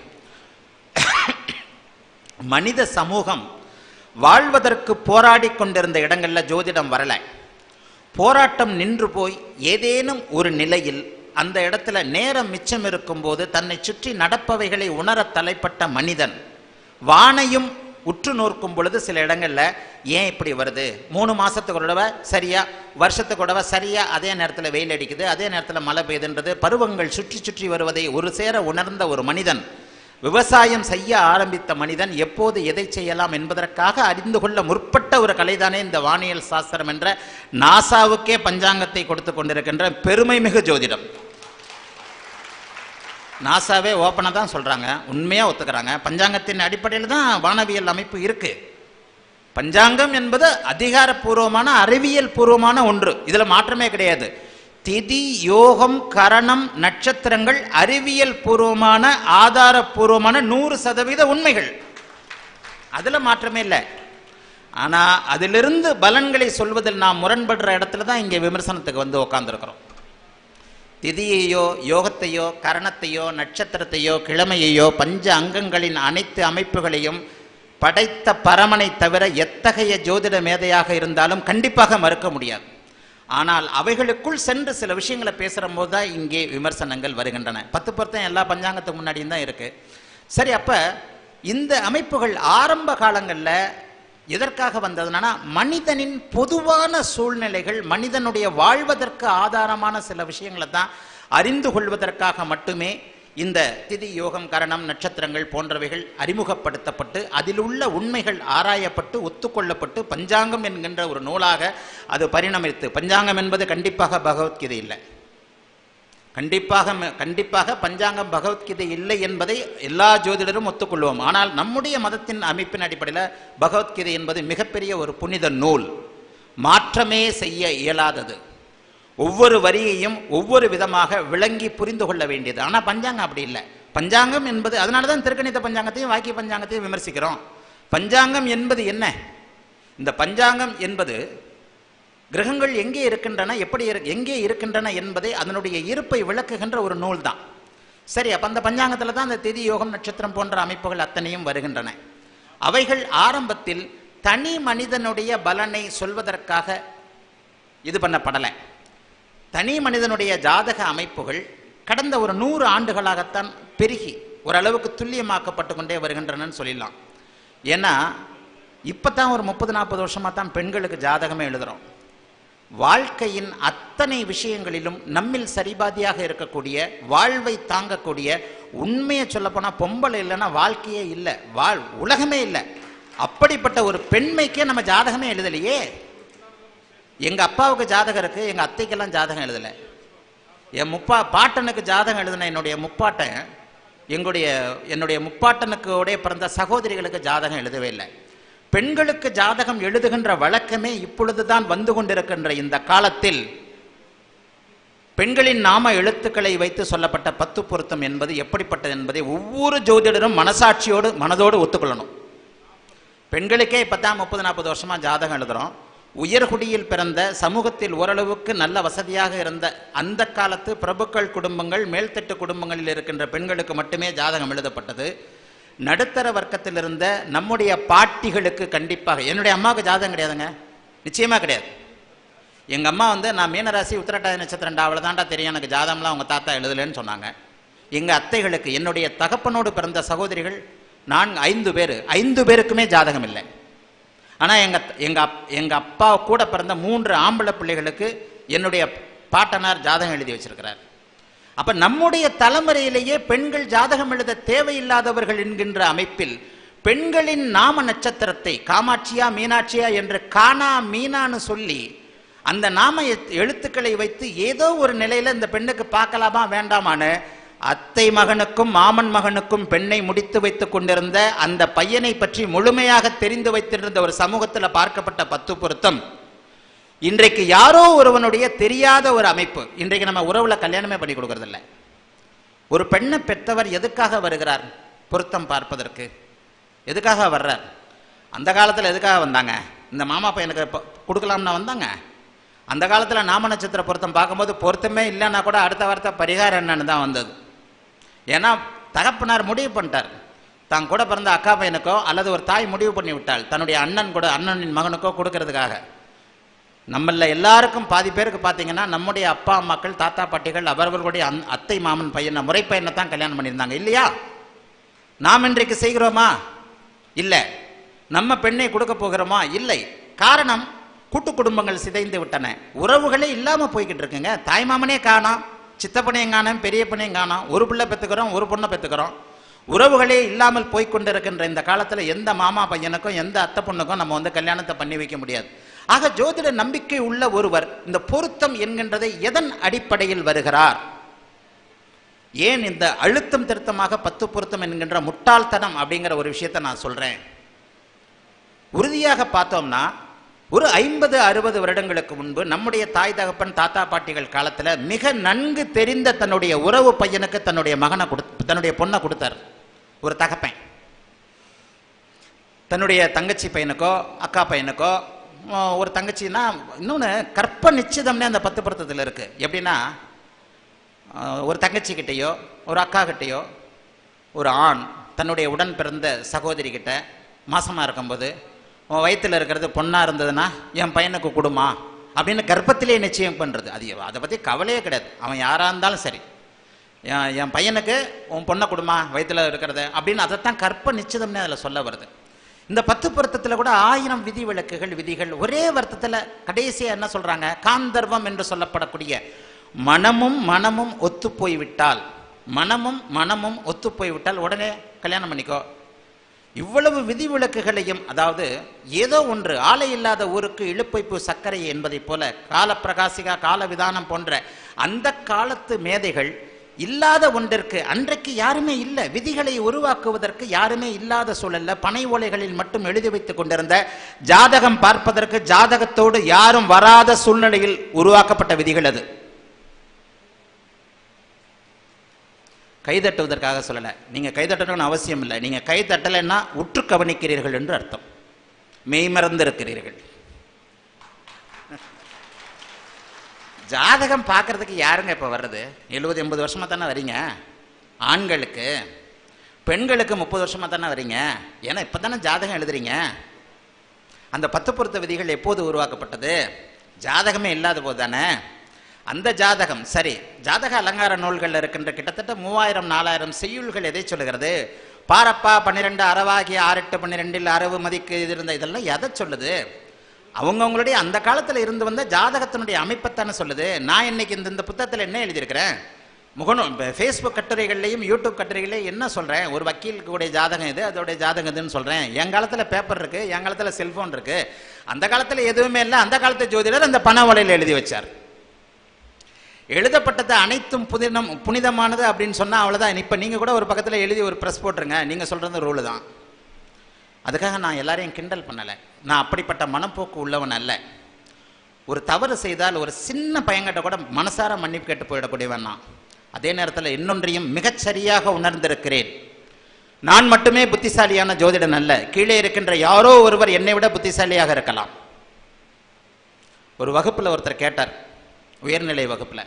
மனித சமூகம் வாழ்வதற்கு போராடி கொண்டிருந்த இடங்கள்ல ஜோதிடம் வரல போராட்டம் நின்று போய் ஏதேனும் ஒரு நிலையில் அந்த இடத்துல நேரம் மிச்சம் இருக்கும்போது தன்னை சுற்றி நடப்பவைகளை உணர தலைப்பட்ட மனிதன் வானையும் உற்று நோக்கும் பொழுது சில இடங்கள்ல ஏன் இப்படி வருது மூணு மாசத்துக்கு ஒரு தடவை சரியா வருஷத்துக்கு ஒரு தடவை சரியா அதே நேரத்தில் வெயில் அடிக்குது அதே நேரத்தில் மழை பெய்யுதுன்றது பருவங்கள் சுற்றி சுற்றி வருவதை ஒரு சேர உணர்ந்த ஒரு மனிதன் விவசாயம் செய்ய ஆரம்பித்த மனிதன் எப்போது எதை செய்யலாம் என்பதற்காக அறிந்து கொள்ள முற்பட்ட ஒரு கலைதானே இந்த வானியல் சாஸ்திரம் என்ற நாசாவுக்கே பஞ்சாங்கத்தை கொடுத்து கொண்டிருக்கின்ற பெருமை மிகு ஜோதிடம் நாசாவே ஓப்பனாக தான் சொல்கிறாங்க உண்மையாக ஒத்துக்கிறாங்க பஞ்சாங்கத்தின் அடிப்படையில் தான் வானவியல் அமைப்பு இருக்கு பஞ்சாங்கம் என்பது அதிகாரப்பூர்வமான அறிவியல் பூர்வமான ஒன்று இதில் மாற்றமே கிடையாது திதி யோகம் கரணம் நட்சத்திரங்கள் அறிவியல் பூர்வமான ஆதாரப்பூர்வமான நூறு சதவீத உண்மைகள் அதில் மாற்றமே இல்லை ஆனால் அதிலிருந்து பலன்களை சொல்வதில் நாம் முரண்படுற இடத்துல தான் இங்கே விமர்சனத்துக்கு வந்து உட்காந்துருக்கிறோம் திதியையோ யோகத்தையோ கரணத்தையோ நட்சத்திரத்தையோ கிழமையையோ பஞ்ச அங்கங்களின் அனைத்து அமைப்புகளையும் படைத்த பரமனை தவிர எத்தகைய ஜோதிட மேதையாக இருந்தாலும் கண்டிப்பாக மறுக்க முடியாது ஆனால் அவைகளுக்குள் சென்று சில விஷயங்களை பேசுகிற போது தான் இங்கே விமர்சனங்கள் வருகின்றன பத்து பொருத்தம் எல்லா பஞ்சாங்கத்துக்கு முன்னாடியும் தான் இருக்கு சரி அப்ப இந்த அமைப்புகள் ஆரம்ப காலங்களில் எதற்காக வந்ததுன்னா மனிதனின் பொதுவான சூழ்நிலைகள் மனிதனுடைய வாழ்வதற்கு ஆதாரமான சில விஷயங்களை தான் அறிந்து கொள்வதற்காக மட்டுமே இந்த திதி யோகம் கரணம் நட்சத்திரங்கள் போன்றவைகள் அறிமுகப்படுத்தப்பட்டு அதில் உள்ள உண்மைகள் ஆராயப்பட்டு ஒத்துக்கொள்ளப்பட்டு பஞ்சாங்கம் என்கின்ற ஒரு நூலாக அது பரிணமித்து பஞ்சாங்கம் என்பது கண்டிப்பாக பகவத்கீதை இல்லை கண்டிப்பாக ம- கண்டிப்பாக பஞ்சாங்கம் பகவத்கீதை இல்லை என்பதை எல்லா ஜோதிடரும் ஒத்துக்கொள்வோம் ஆனால் நம்முடைய மதத்தின் அமைப்பின் அடிப்படையில் பகவத்கீதை என்பது மிகப்பெரிய ஒரு புனித நூல் மாற்றமே செய்ய இயலாதது ஒவ்வொரு வரியையும் ஒவ்வொரு விதமாக விளங்கி புரிந்து கொள்ள வேண்டியது ஆனால் பஞ்சாங்கம் அப்படி இல்லை பஞ்சாங்கம் என்பது அதனால தான் திருக்கணித பஞ்சாங்கத்தையும் வாக்கிய பஞ்சாங்கத்தையும் விமர்சிக்கிறோம் பஞ்சாங்கம் என்பது என்ன இந்த பஞ்சாங்கம் என்பது கிரகங்கள் எங்கே இருக்கின்றன எப்படி இரு- எங்கே இருக்கின்றன என்பதை அதனுடைய இருப்பை விளக்குகின்ற ஒரு நூல் தான் சரி அப்ப அந்த பஞ்சாங்கத்தில் தான் அந்த திதி யோகம் நட்சத்திரம் போன்ற அமைப்புகள் அத்தனையும் வருகின்றன அவைகள் ஆரம்பத்தில் தனி மனிதனுடைய பலனை சொல்வதற்காக இது பண்ணப்படலை தனி மனிதனுடைய ஜாதக அமைப்புகள் கடந்த ஒரு நூறு ஆண்டுகளாகத்தான் பெருகி ஓரளவுக்கு துல்லியமாக்கப்பட்டு கொண்டே வருகின்றனன்னு சொல்லிடலாம் ஏன்னா இப்போ தான் ஒரு முப்பது நாற்பது வருஷமாக தான் பெண்களுக்கு ஜாதகமே எழுதுகிறோம் வாழ்க்கையின் அத்தனை விஷயங்களிலும் நம்மில் சரிபாதியாக இருக்கக்கூடிய வாழ்வை தாங்கக்கூடிய உண்மையை சொல்லப்போனால் பொம்பளை இல்லைன்னா வாழ்க்கையே இல்லை வாழ் உலகமே இல்லை அப்படிப்பட்ட ஒரு பெண்மைக்கே நம்ம ஜாதகமே எழுதலையே எங்க அப்பாவுக்கு ஜாதகம் இருக்கு எங்க அத்தைக்கெல்லாம் ஜாதகம் எழுதலை என் முப்பா பாட்டனுக்கு ஜாதகம் எழுதின என்னுடைய முப்பாட்டன் எங்களுடைய என்னுடைய முப்பாட்டனுக்கு உடைய பிறந்த சகோதரிகளுக்கு ஜாதகம் எழுதவே இல்லை பெண்களுக்கு ஜாதகம் எழுதுகின்ற வழக்கமே இப்பொழுதுதான் வந்து கொண்டிருக்கின்ற இந்த காலத்தில் பெண்களின் நாம எழுத்துக்களை வைத்து சொல்லப்பட்ட பத்து பொருத்தம் என்பது எப்படிப்பட்டது என்பதை ஒவ்வொரு ஜோதிடரும் மனசாட்சியோடு மனதோடு ஒத்துக்கொள்ளணும் பெண்களுக்கே இப்போ தான் முப்பது நாற்பது வருஷமா ஜாதகம் எழுதுறோம் உயர்குடியில் பிறந்த சமூகத்தில் ஓரளவுக்கு நல்ல வசதியாக இருந்த அந்த காலத்து பிரபுக்கள் குடும்பங்கள் மேல்தட்டு குடும்பங்களில் இருக்கின்ற பெண்களுக்கு மட்டுமே ஜாதகம் எழுதப்பட்டது நடுத்தர வர்க்கத்தில் இருந்த நம்முடைய பாட்டிகளுக்கு கண்டிப்பாக என்னுடைய அம்மாவுக்கு ஜாதகம் கிடையாதுங்க நிச்சயமா கிடையாது எங்க அம்மா வந்து நான் மீனராசி உத்திரட்டாதி நட்சத்திரம் அவ்வளோதான்டா தெரியும் எனக்கு ஜாதகம்லாம் அவங்க தாத்தா எழுதலைன்னு சொன்னாங்க எங்க அத்தைகளுக்கு என்னுடைய தகப்பனோடு பிறந்த சகோதரிகள் நான் ஐந்து பேர் ஐந்து பேருக்குமே ஜாதகம் இல்லை ஆனால் எங்க எங்க அப்- எங்க அப்பா கூட பிறந்த மூன்று ஆம்பளை பிள்ளைகளுக்கு என்னுடைய பாட்டனார் ஜாதகம் எழுதி வச்சிருக்கிறார் அப்ப நம்முடைய தலைமுறையிலேயே பெண்கள் ஜாதகம் எழுத தேவையில்லாதவர்கள் என்கின்ற அமைப்பில் பெண்களின் நாம நட்சத்திரத்தை காமாட்சியா மீனாட்சியா என்று காணா மீனான்னு சொல்லி அந்த நாம எத்- எழுத்துக்களை வைத்து ஏதோ ஒரு நிலையில இந்த பெண்ணுக்கு பார்க்கலாமா வேண்டாமான்னு அத்தை மகனுக்கும் மாமன் மகனுக்கும் பெண்ணை முடித்து வைத்துக் கொண்டிருந்த அந்த பையனை பற்றி முழுமையாக தெரிந்து வைத்திருந்த ஒரு சமூகத்தில் பார்க்கப்பட்ட பத்து பொருத்தம் இன்றைக்கு யாரோ ஒருவனுடைய தெரியாத ஒரு அமைப்பு இன்றைக்கு நம்ம உறவுல கல்யாணமே பண்ணி கொடுக்கறதில்ல ஒரு பெண்ணை பெற்றவர் எதுக்காக வருகிறார் பொருத்தம் பார்ப்பதற்கு எதுக்காக வர்றார் அந்த காலத்தில் எதுக்காக வந்தாங்க இந்த மாமா பையனுக்கு பொ- கொடுக்கலாம்னா வந்தாங்க அந்த காலத்தில் நாம நட்சத்திர பொருத்தம் பார்க்கும்போது பொருத்தமே இல்லைன்னா கூட அடுத்த வார்த்தை பரிகாரம் என்னன்னு தான் வந்தது ஏன்னா தகப்பனார் முடிவு பண்ணிட்டார் தான் கூட பிறந்த அக்கா பையனுக்கோ அல்லது ஒரு தாய் முடிவு பண்ணி விட்டாள் தன்னுடைய அண்ணன் கூட அண்ணனின் மகனுக்கோ கொடுக்கறதுக்காக நம்மள எல்லாருக்கும் பாதி பேருக்கு பார்த்தீங்கன்னா நம்முடைய அப்பா அம்மாக்கள் தாத்தா பாட்டிகள் அவர்களுடைய அந் அத்தை மாமன் பையனை முறை பையனை தான் கல்யாணம் பண்ணியிருந்தாங்க இல்லையா நாம் இன்றைக்கு செய்கிறோமா இல்லை நம்ம பெண்ணை கொடுக்க போகிறோமா இல்லை காரணம் கூட்டு குடும்பங்கள் சிதைந்து விட்டன உறவுகளே இல்லாம போய்கிட்டு இருக்குங்க தாய் மாமனே காணோம் சித்தப்பனையும் காணோம் பெரியப்பனையும் காணோம் ஒரு பிள்ளை பெற்றுக்கிறோம் ஒரு பொண்ணை பெற்றுக்கிறோம் உறவுகளே இல்லாமல் போய்க்கொண்டிருக்கின்ற இந்த காலத்துல எந்த மாமா பையனுக்கும் எந்த அத்தை பொண்ணுக்கும் நம்ம வந்து கல்யாணத்தை பண்ணி வைக்க முடியாது ஆக ஜோதிட நம்பிக்கை உள்ள ஒருவர் இந்த பொருத்தம் என்கின்றதை எதன் அடிப்படையில் வருகிறார் ஏன் இந்த அழுத்தம் திருத்தமாக பத்து பொருத்தம் என்கின்ற முட்டாள்தனம் அப்படிங்கிற ஒரு விஷயத்தை நான் சொல்றேன் உறுதியாக பார்த்தோம்னா ஒரு ஐம்பது அறுபது வருடங்களுக்கு முன்பு நம்முடைய தாய் தகப்பன் தாத்தா பாட்டிகள் காலத்துல மிக நன்கு தெரிந்த தன்னுடைய உறவு பையனுக்கு தன்னுடைய மகனை கொடு தன்னுடைய பொண்ணை கொடுத்தார் ஒரு தகப்பன் தன்னுடைய தங்கச்சி பையனுக்கோ அக்கா பையனுக்கோ ஆ, ஒரு தங்கச்சின்னா இன்னொன்று கற்ப நிச்சயதம்னே அந்த பத்து பொருத்தத்தில் இருக்கு எப்படின்னா ஆஹ் ஒரு தங்கச்சிக்கிட்டேயோ ஒரு அக்கா கிட்டேயோ ஒரு ஆண் தன்னுடைய உடன் பிறந்த சகோதரி கிட்ட மாசமாக இருக்கும்போது உன் வயித்துல இருக்கிறது பொண்ணாக இருந்ததுன்னா என் பையனுக்கு கொடுமா அப்படின்னு கர்ப்பத்திலே நிச்சயம் பண்ணுறது அது அதை பற்றி கவலையே கிடையாது அவன் யாராக இருந்தாலும் சரி என் என் பையனுக்கு உன் பொண்ணை கொடுமா வயித்துல இருக்கிறது அப்படின்னு அதைத்தான் கற்ப நிச்சயம்னே அதில் சொல்ல வருது இந்த பத்து பொருத்தத்தில் கூட ஆயிரம் விதி விலக்குகள் விதிகள் ஒரே வருத்தத்தில் கடைசியாக என்ன சொல்றாங்க காந்தர்வம் என்று சொல்லப்படக்கூடிய மனமும் மனமும் ஒத்து போய்விட்டால் மனமும் மனமும் ஒத்து போய்விட்டால் உடனே கல்யாணம் பண்ணிக்கோ இவ்வளவு விதிவிலக்குகளையும் அதாவது ஏதோ ஒன்று ஆலை இல்லாத ஊருக்கு இழுப்பைப்பு சர்க்கரை என்பதைப் போல காலப்பிரகாசிகா காலவிதானம் போன்ற அந்த காலத்து மேதைகள் இல்லாத ஒன்றிற்கு அன்றைக்கு யாருமே இல்லை விதிகளை உருவாக்குவதற்கு யாருமே இல்லாத சூழல்ல பனை ஓலைகளில் மட்டும் எழுதி வைத்துக் கொண்டிருந்த ஜாதகம் பார்ப்பதற்கு ஜாதகத்தோடு யாரும் வராத சூழ்நிலையில் உருவாக்கப்பட்ட விதிகள் அது கைதட்டுவதற்காக சொல்லலை நீங்கள் கைதட்டணும்னு அவசியம் இல்லை நீங்கள் கை தட்டலைன்னா உற்று கவனிக்கிறீர்கள் என்று அர்த்தம் மெய்மறந்து இருக்கிறீர்கள் ஜாதகம் பார்க்கறதுக்கு யாருங்க இப்போ வர்றது எழுபது எண்பது வருஷமா தானே வரீங்க ஆண்களுக்கு பெண்களுக்கு முப்பது வருஷமா தானே வரீங்க ஏன்னா இப்போ தானே ஜாதகம் எழுதுறீங்க அந்த பத்து பொருத்த விதிகள் எப்போது உருவாக்கப்பட்டது ஜாதகமே இல்லாத போது தானே அந்த ஜாதகம் சரி ஜாதக அலங்கார நூல்களில் இருக்கின்ற கிட்டத்தட்ட மூவாயிரம் நாலாயிரம் செய்யுள்கள் எதை சொல்லுகிறது பாரப்பா பன்னிரெண்டு அறவாகி ஆறு எட்டு பன்னிரெண்டில் அரவு மதிக்கு இது இருந்த இதெல்லாம் எதை சொல்லுது அவங்கவுங்களுடைய அந்த காலத்தில் இருந்து வந்த ஜாதகத்தினுடைய அமைப்பைத்தானே சொல்லுது நான் இன்னைக்கு இந்த இந்த புத்தகத்தில் என்ன எழுதியிருக்கிறேன் முகநூல் ஃபேஸ்புக் கட்டுரைகள்லையும் யூடியூப் கட்டுரைகளையும் என்ன சொல்கிறேன் ஒரு வக்கீலுக்குடைய ஜாதகம் இது அதோடைய ஜாதகம் இதுன்னு சொல்கிறேன் என் காலத்தில் பேப்பர் இருக்குது என் காலத்தில் செல்ஃபோன் இருக்குது அந்த காலத்தில் எதுவுமே இல்லை அந்த காலத்து ஜோதிடர் அந்த பண வலையில் எழுதி வச்சார் எழுதப்பட்டது அனைத்தும் புனிதம் புனிதமானது அப்படின்னு சொன்னால் அவ்வளோதான் இப்போ நீங்கள் கூட ஒரு பக்கத்தில் எழுதி ஒரு ப்ரெஸ் போட்டுருங்க நீங்கள் சொல்கிறது ரூலு தான் அதுக்காக நான் எல்லாரையும் கிண்டல் பண்ணலை நான் அப்படிப்பட்ட மனப்போக்கு உள்ளவன் அல்ல ஒரு தவறு செய்தால் ஒரு சின்ன பையன்கிட்ட கூட மனசார மன்னிப்பு கேட்டு போயிடக்கூடியவன் நான் அதே நேரத்தில் இன்னொன்றையும் மிகச்சரியாக உணர்ந்திருக்கிறேன் நான் மட்டுமே புத்திசாலியான ஜோதிடன் அல்ல கீழே இருக்கின்ற யாரோ ஒருவர் என்னை விட புத்திசாலியாக இருக்கலாம் ஒரு வகுப்பில் ஒருத்தர் கேட்டார் உயர்நிலை வகுப்பில்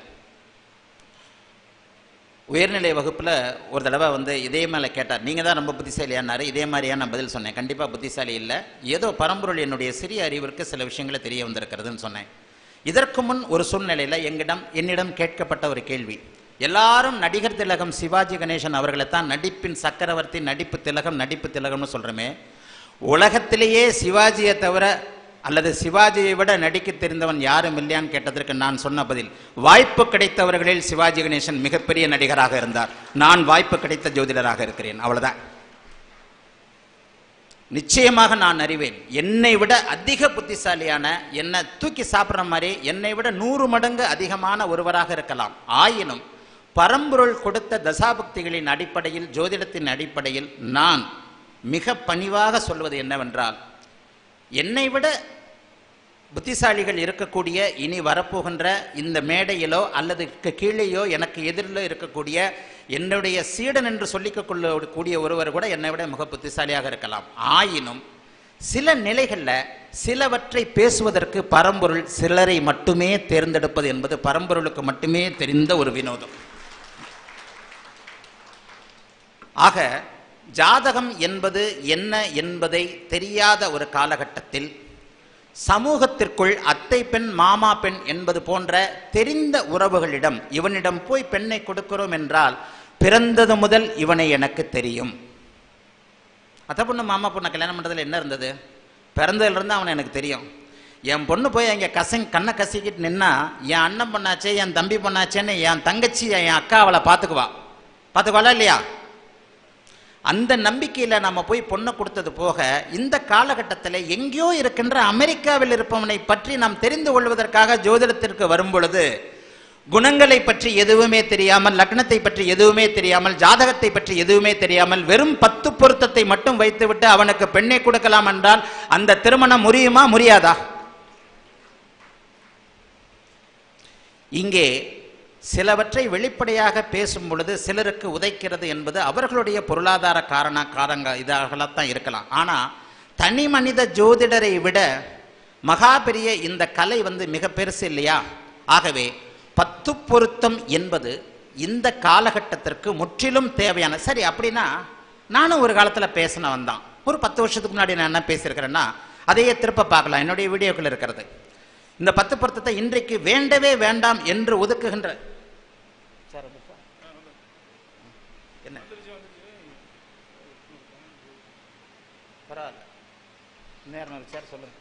உயர்நிலை வகுப்பில் ஒரு தடவை வந்து இதே மேலே கேட்டார் நீங்கள் தான் ரொம்ப புத்திசாலியானாரு இதே மாதிரியா நான் பதில் சொன்னேன் கண்டிப்பாக புத்திசாலி இல்லை ஏதோ பரம்பொருள் என்னுடைய சிறிய அறிவிற்கு சில விஷயங்களை தெரிய வந்திருக்கிறதுன்னு சொன்னேன் இதற்கு முன் ஒரு சூழ்நிலையில் எங்கிடம் என்னிடம் கேட்கப்பட்ட ஒரு கேள்வி எல்லாரும் நடிகர் திலகம் சிவாஜி கணேசன் அவர்களை தான் நடிப்பின் சக்கரவர்த்தி நடிப்பு திலகம் நடிப்பு திலகம்னு சொல்கிறோமே உலகத்திலேயே சிவாஜியை தவிர அல்லது சிவாஜியை விட நடிக்க தெரிந்தவன் யாரும் இல்லையான்னு கேட்டதற்கு நான் சொன்ன பதில் வாய்ப்பு கிடைத்தவர்களில் சிவாஜி கணேசன் மிகப்பெரிய நடிகராக இருந்தார் நான் வாய்ப்பு கிடைத்த ஜோதிடராக இருக்கிறேன் அவ்வளவுதான் நிச்சயமாக நான் அறிவேன் என்னை விட அதிக புத்திசாலியான என்னை தூக்கி சாப்பிட்ற மாதிரி என்னை விட நூறு மடங்கு அதிகமான ஒருவராக இருக்கலாம் ஆயினும் பரம்பொருள் கொடுத்த தசாபக்திகளின் அடிப்படையில் ஜோதிடத்தின் அடிப்படையில் நான் மிக பணிவாக சொல்வது என்னவென்றால் என்னை விட புத்திசாலிகள் இருக்கக்கூடிய இனி வரப்போகின்ற இந்த மேடையிலோ அல்லது கீழேயோ எனக்கு எதிரிலோ இருக்கக்கூடிய என்னுடைய சீடன் என்று சொல்லிக் கொள்ளக்கூடிய ஒருவர் கூட என்னை விட மிக புத்திசாலியாக இருக்கலாம் ஆயினும் சில நிலைகளில் சிலவற்றை பேசுவதற்கு பரம்பொருள் சிலரை மட்டுமே தேர்ந்தெடுப்பது என்பது பரம்பொருளுக்கு மட்டுமே தெரிந்த ஒரு வினோதம் ஆக ஜாதகம் என்பது என்ன என்பதை தெரியாத ஒரு காலகட்டத்தில் சமூகத்திற்குள் அத்தை பெண் மாமா பெண் என்பது போன்ற தெரிந்த உறவுகளிடம் இவனிடம் போய் பெண்ணை கொடுக்கிறோம் என்றால் பிறந்தது முதல் இவனை எனக்கு தெரியும் அத்தை பொண்ணு மாமா பொண்ணை கல்யாணம் பண்ணுறதுல என்ன இருந்தது பிறந்ததுலேருந்து அவனை எனக்கு தெரியும் என் பொண்ணு போய் அங்கே கசங் கண்ணை கசிக்கிட்டு நின்னா என் அண்ணன் பொண்ணாச்சே என் தம்பி பொண்ணாச்சேன்னு என் தங்கச்சி என் அக்கா அவளை பார்த்துக்குவா பார்த்துக்குவாளா இல்லையா அந்த நம்பிக்கையில் நம்ம போய் பொண்ணை கொடுத்தது போக இந்த காலகட்டத்தில் எங்கேயோ இருக்கின்ற அமெரிக்காவில் இருப்பவனை பற்றி நாம் தெரிந்து கொள்வதற்காக ஜோதிடத்திற்கு வரும் பொழுது குணங்களை பற்றி எதுவுமே தெரியாமல் லக்னத்தை பற்றி எதுவுமே தெரியாமல் ஜாதகத்தை பற்றி எதுவுமே தெரியாமல் வெறும் பத்து பொருத்தத்தை மட்டும் வைத்துவிட்டு அவனுக்கு பெண்ணை கொடுக்கலாம் என்றால் அந்த திருமணம் முறியுமா முறியாதா இங்கே சிலவற்றை வெளிப்படையாக பேசும் பொழுது சிலருக்கு உதைக்கிறது என்பது அவர்களுடைய பொருளாதார காரண காரங்க இதாகத்தான் இருக்கலாம் ஆனால் தனி மனித ஜோதிடரை விட மகா பெரிய இந்த கலை வந்து மிக பெருசு இல்லையா ஆகவே பத்து பொருத்தம் என்பது இந்த காலகட்டத்திற்கு முற்றிலும் தேவையான சரி அப்படின்னா நானும் ஒரு காலத்தில் பேசினவன் தான் ஒரு பத்து வருஷத்துக்கு முன்னாடி நான் என்ன பேசியிருக்கிறேன்னா அதையே திருப்ப பார்க்கலாம் என்னுடைய வீடியோக்கள் இருக்கிறது இந்த பத்து பொருத்தத்தை இன்றைக்கு வேண்டவே வேண்டாம் என்று ஒதுக்குகின்ற சார் வந்துருச்சா? என்ன பரவாயில்ல நேரம் இருக்கு சார் சொல்லுங்க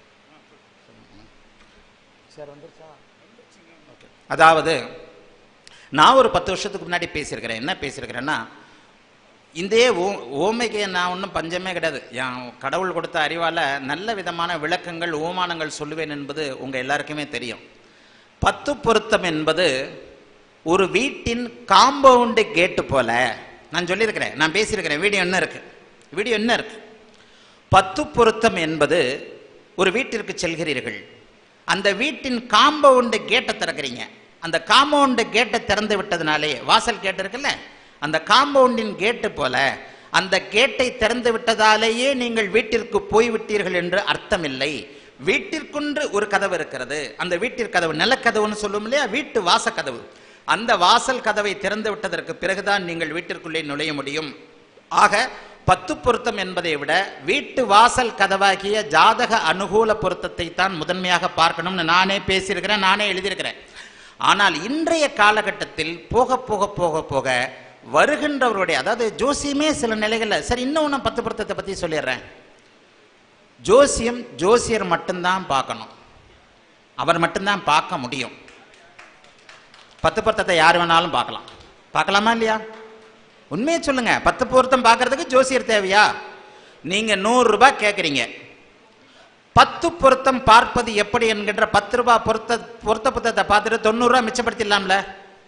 சார் வந்துருச்சா ஓகே அதாவது நான் ஒரு பத்து வருஷத்துக்கு முன்னாடி பேசியிருக்கிறேன் என்ன பேசியிருக்கிறேன்னா இந்த ஓ ஓமைக்கு நான் ஒன்றும் பஞ்சமே கிடையாது என் கடவுள் கொடுத்த அறிவால் நல்ல விதமான விளக்கங்கள் ஓமானங்கள் சொல்லுவேன் என்பது உங்கள் எல்லாருக்குமே தெரியும் பத்து பொருத்தம் என்பது ஒரு வீட்டின் காம்பவுண்டு கேட்டு போல நான் சொல்லியிருக்கிறேன் நான் பேசியிருக்கிறேன் வீடியோ என்ன இருக்கு வீடியோ என்ன இருக்கு பத்து பொருத்தம் என்பது ஒரு வீட்டிற்கு செல்கிறீர்கள் அந்த வீட்டின் காம்பவுண்டு கேட்டை திறக்கிறீங்க அந்த காம்பவுண்டு கேட்டை திறந்து விட்டதுனாலே வாசல் கேட்டு இருக்குல்ல அந்த காம்பவுண்டின் கேட்டு போல அந்த கேட்டை திறந்து விட்டதாலேயே நீங்கள் வீட்டிற்கு போய்விட்டீர்கள் என்று அர்த்தமில்லை வீட்டிற்குன்று ஒரு கதவு இருக்கிறது அந்த வீட்டிற்கதவு நிலக்கதவுன்னு சொல்லும் இல்லையா வீட்டு வாசக்கதவு அந்த வாசல் கதவை திறந்து விட்டதற்கு பிறகுதான் நீங்கள் வீட்டிற்குள்ளே நுழைய முடியும் ஆக பத்து பொருத்தம் என்பதை விட வீட்டு வாசல் கதவாகிய ஜாதக அனுகூல பொருத்தத்தை தான் முதன்மையாக பார்க்கணும்னு நானே பேசியிருக்கிறேன் நானே எழுதியிருக்கிறேன் ஆனால் இன்றைய காலகட்டத்தில் போக போக போக போக வருகின்றவருடைய அதாவது ஜோசியமே சில நிலைகளில் சரி இன்னொன்று பத்து பொருத்தத்தை பற்றி சொல்லிடுறேன் ஜோசியம் ஜோசியர் மட்டும்தான் பார்க்கணும் அவர் மட்டும்தான் பார்க்க முடியும் பத்து பொருத்தத்தை யார் வேணாலும் பார்க்கலாம் பார்க்கலாமா இல்லையா உண்மையை சொல்லுங்க பத்து பொருத்தம் பார்க்கறதுக்கு ஜோசியர் தேவையா நீங்க நூறு ரூபாய் கேட்குறீங்க பத்து பொருத்தம் பார்ப்பது எப்படி என்கின்ற பத்து ரூபாய் பொருத்த பொருத்த புத்தகத்தை பார்த்துட்டு தொண்ணூறு ரூபாய் மிச்சப்படுத்திடலாம்ல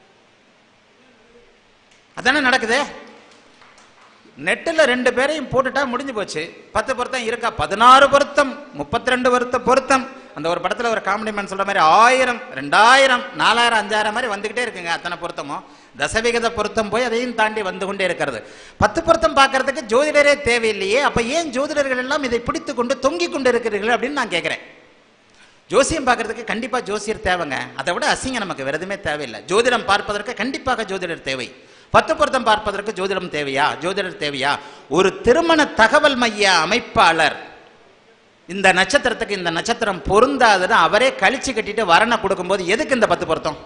அதானே நடக்குது நெட்டில் ரெண்டு பேரையும் போட்டுட்டா முடிஞ்சு போச்சு பத்து பொருத்தம் இருக்கா பதினாறு பொருத்தம் முப்பத்தி ரெண்டு பொருத்த பொருத்தம் அந்த ஒரு படத்தில் ஒரு காமெடி மேன் சொல்ற மாதிரி ஆயிரம் ரெண்டாயிரம் நாலாயிரம் அஞ்சாயிரம் மாதிரி வந்துகிட்டே இருக்குங்க அத்தனை பொருத்தமும் தசவிகித பொருத்தம் போய் அதையும் தாண்டி வந்து கொண்டே இருக்கிறது பத்து பொருத்தம் பார்க்கறதுக்கு ஜோதிடரே தேவையில்லையே அப்ப ஏன் ஜோதிடர்கள் எல்லாம் இதை பிடித்து கொண்டு தொங்கிக் கொண்டு இருக்கிறீர்கள் அப்படின்னு நான் கேட்கிறேன் ஜோசியம் பார்க்கறதுக்கு கண்டிப்பா ஜோசியர் தேவைங்க அதை விட அசிங்கம் நமக்கு வேற எதுவுமே தேவையில்லை ஜோதிடம் பார்ப்பதற்கு கண்டிப்பாக ஜோதிடர் தேவை பத்து பொருத்தம் பார்ப்பதற்கு ஜோதிடம் தேவையா ஜோதிடர் தேவையா ஒரு திருமண தகவல் மைய அமைப்பாளர் இந்த நட்சத்திரத்துக்கு இந்த நட்சத்திரம் பொருந்தாதுன்னு அவரே கழிச்சு கட்டிட்டு வரணை கொடுக்கும்போது எதுக்கு இந்த பத்து பொருத்தம்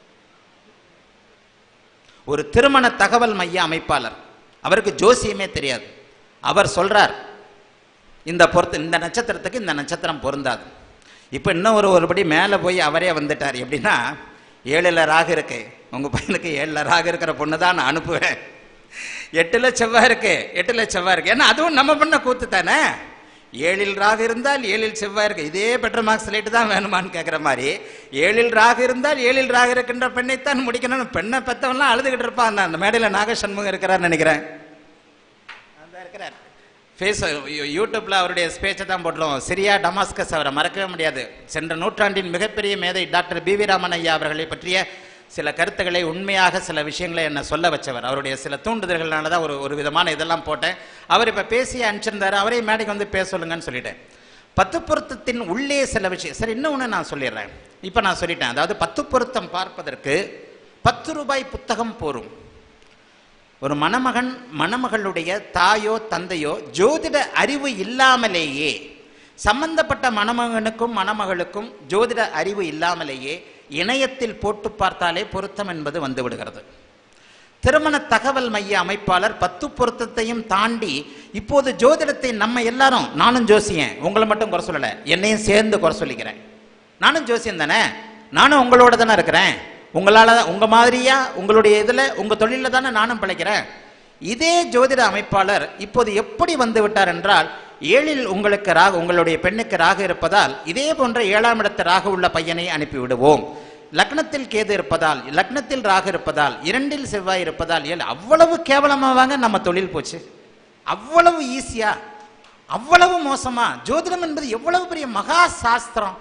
ஒரு திருமண தகவல் மைய அமைப்பாளர் அவருக்கு ஜோசியமே தெரியாது அவர் சொல்றார் இந்த பொருத்த இந்த நட்சத்திரத்துக்கு இந்த நட்சத்திரம் பொருந்தாது இப்போ இன்னும் ஒரு ஒருபடி மேலே போய் அவரே வந்துட்டார் எப்படின்னா ஏழில் ராகு இருக்கு உங்கள் பையனுக்கு ஏழில் ராகு இருக்கிற பொண்ணு தான் நான் அனுப்புவேன் எட்டில் செவ்வாய் இருக்கு எட்டில் செவ்வாய் இருக்கு ஏன்னா அதுவும் நம்ம பண்ண கூத்து தானே ஏழில் ராகு இருந்தால் ஏழில் செவ்வாய் இருக்கு இதே பெட்டர் மார்க்ஸ் லைட்டு தான் வேணுமான்னு கேட்குற மாதிரி ஏழில் ராகு இருந்தால் ஏழில் ராகு இருக்கின்ற பெண்ணைத்தான் முடிக்கணும்னு பெண்ணை பெத்தவன்லாம் அழுதுகிட்டு இருப்பான் அந்த மேடையில் நாக சண்முகம் இருக்கிறான்னு நினைக்கிறேன் அந்த இருக்கிறார் ஃபேஸ் யூடியூப்ல அவருடைய ஸ்பேச்சை தான் போட்டுருவோம் சிரியா டமாஸ்கஸ் அவரை மறக்கவே முடியாது சென்ற நூற்றாண்டின் மிகப்பெரிய மேதை டாக்டர் பி வி ராமன் ஐயா அவர்களை பற்றிய சில கருத்துக்களை உண்மையாக சில விஷயங்களை என்ன சொல்ல வச்சவர் அவருடைய சில தூண்டுதல்களால தான் ஒரு ஒரு விதமான இதெல்லாம் போட்டேன் அவர் இப்போ பேசி அனுப்பிச்சிருந்தாரு அவரே மேடைக்கு வந்து பேச சொல்லுங்கன்னு சொல்லிட்டேன் பத்து பொருத்தத்தின் உள்ளே சில விஷயம் சரி இன்னொன்று நான் சொல்லிடுறேன் இப்போ நான் சொல்லிட்டேன் அதாவது பத்து பொருத்தம் பார்ப்பதற்கு பத்து ரூபாய் புத்தகம் போரும் ஒரு மணமகன் மணமகளுடைய தாயோ தந்தையோ ஜோதிட அறிவு இல்லாமலேயே சம்பந்தப்பட்ட மணமகனுக்கும் மணமகளுக்கும் ஜோதிட அறிவு இல்லாமலேயே இணையத்தில் போட்டு பார்த்தாலே பொருத்தம் என்பது வந்து விடுகிறது திருமண தகவல் மைய அமைப்பாளர் பத்து பொருத்தத்தையும் தாண்டி இப்போது ஜோதிடத்தை நம்ம எல்லாரும் நானும் ஜோசியன் உங்களை மட்டும் குறை சொல்லலை என்னையும் சேர்ந்து குறை சொல்லிக்கிறேன் நானும் ஜோசியம் தானே நானும் உங்களோட தானே இருக்கிறேன் உங்களால் உங்கள் மாதிரியா உங்களுடைய இதில் உங்கள் தொழிலில் தானே நானும் பிழைக்கிறேன் இதே ஜோதிட அமைப்பாளர் இப்போது எப்படி வந்து விட்டார் என்றால் ஏழில் உங்களுக்கு ராகு உங்களுடைய பெண்ணுக்கு ராகு இருப்பதால் இதே போன்ற ஏழாம் இடத்து ராகு உள்ள பையனை அனுப்பி விடுவோம் லக்னத்தில் கேது இருப்பதால் லக்னத்தில் ராகு இருப்பதால் இரண்டில் செவ்வாய் இருப்பதால் ஏழு அவ்வளவு கேவலமாவாங்க நம்ம தொழில் போச்சு அவ்வளவு ஈஸியா அவ்வளவு மோசமா ஜோதிடம் என்பது எவ்வளவு பெரிய மகா சாஸ்திரம்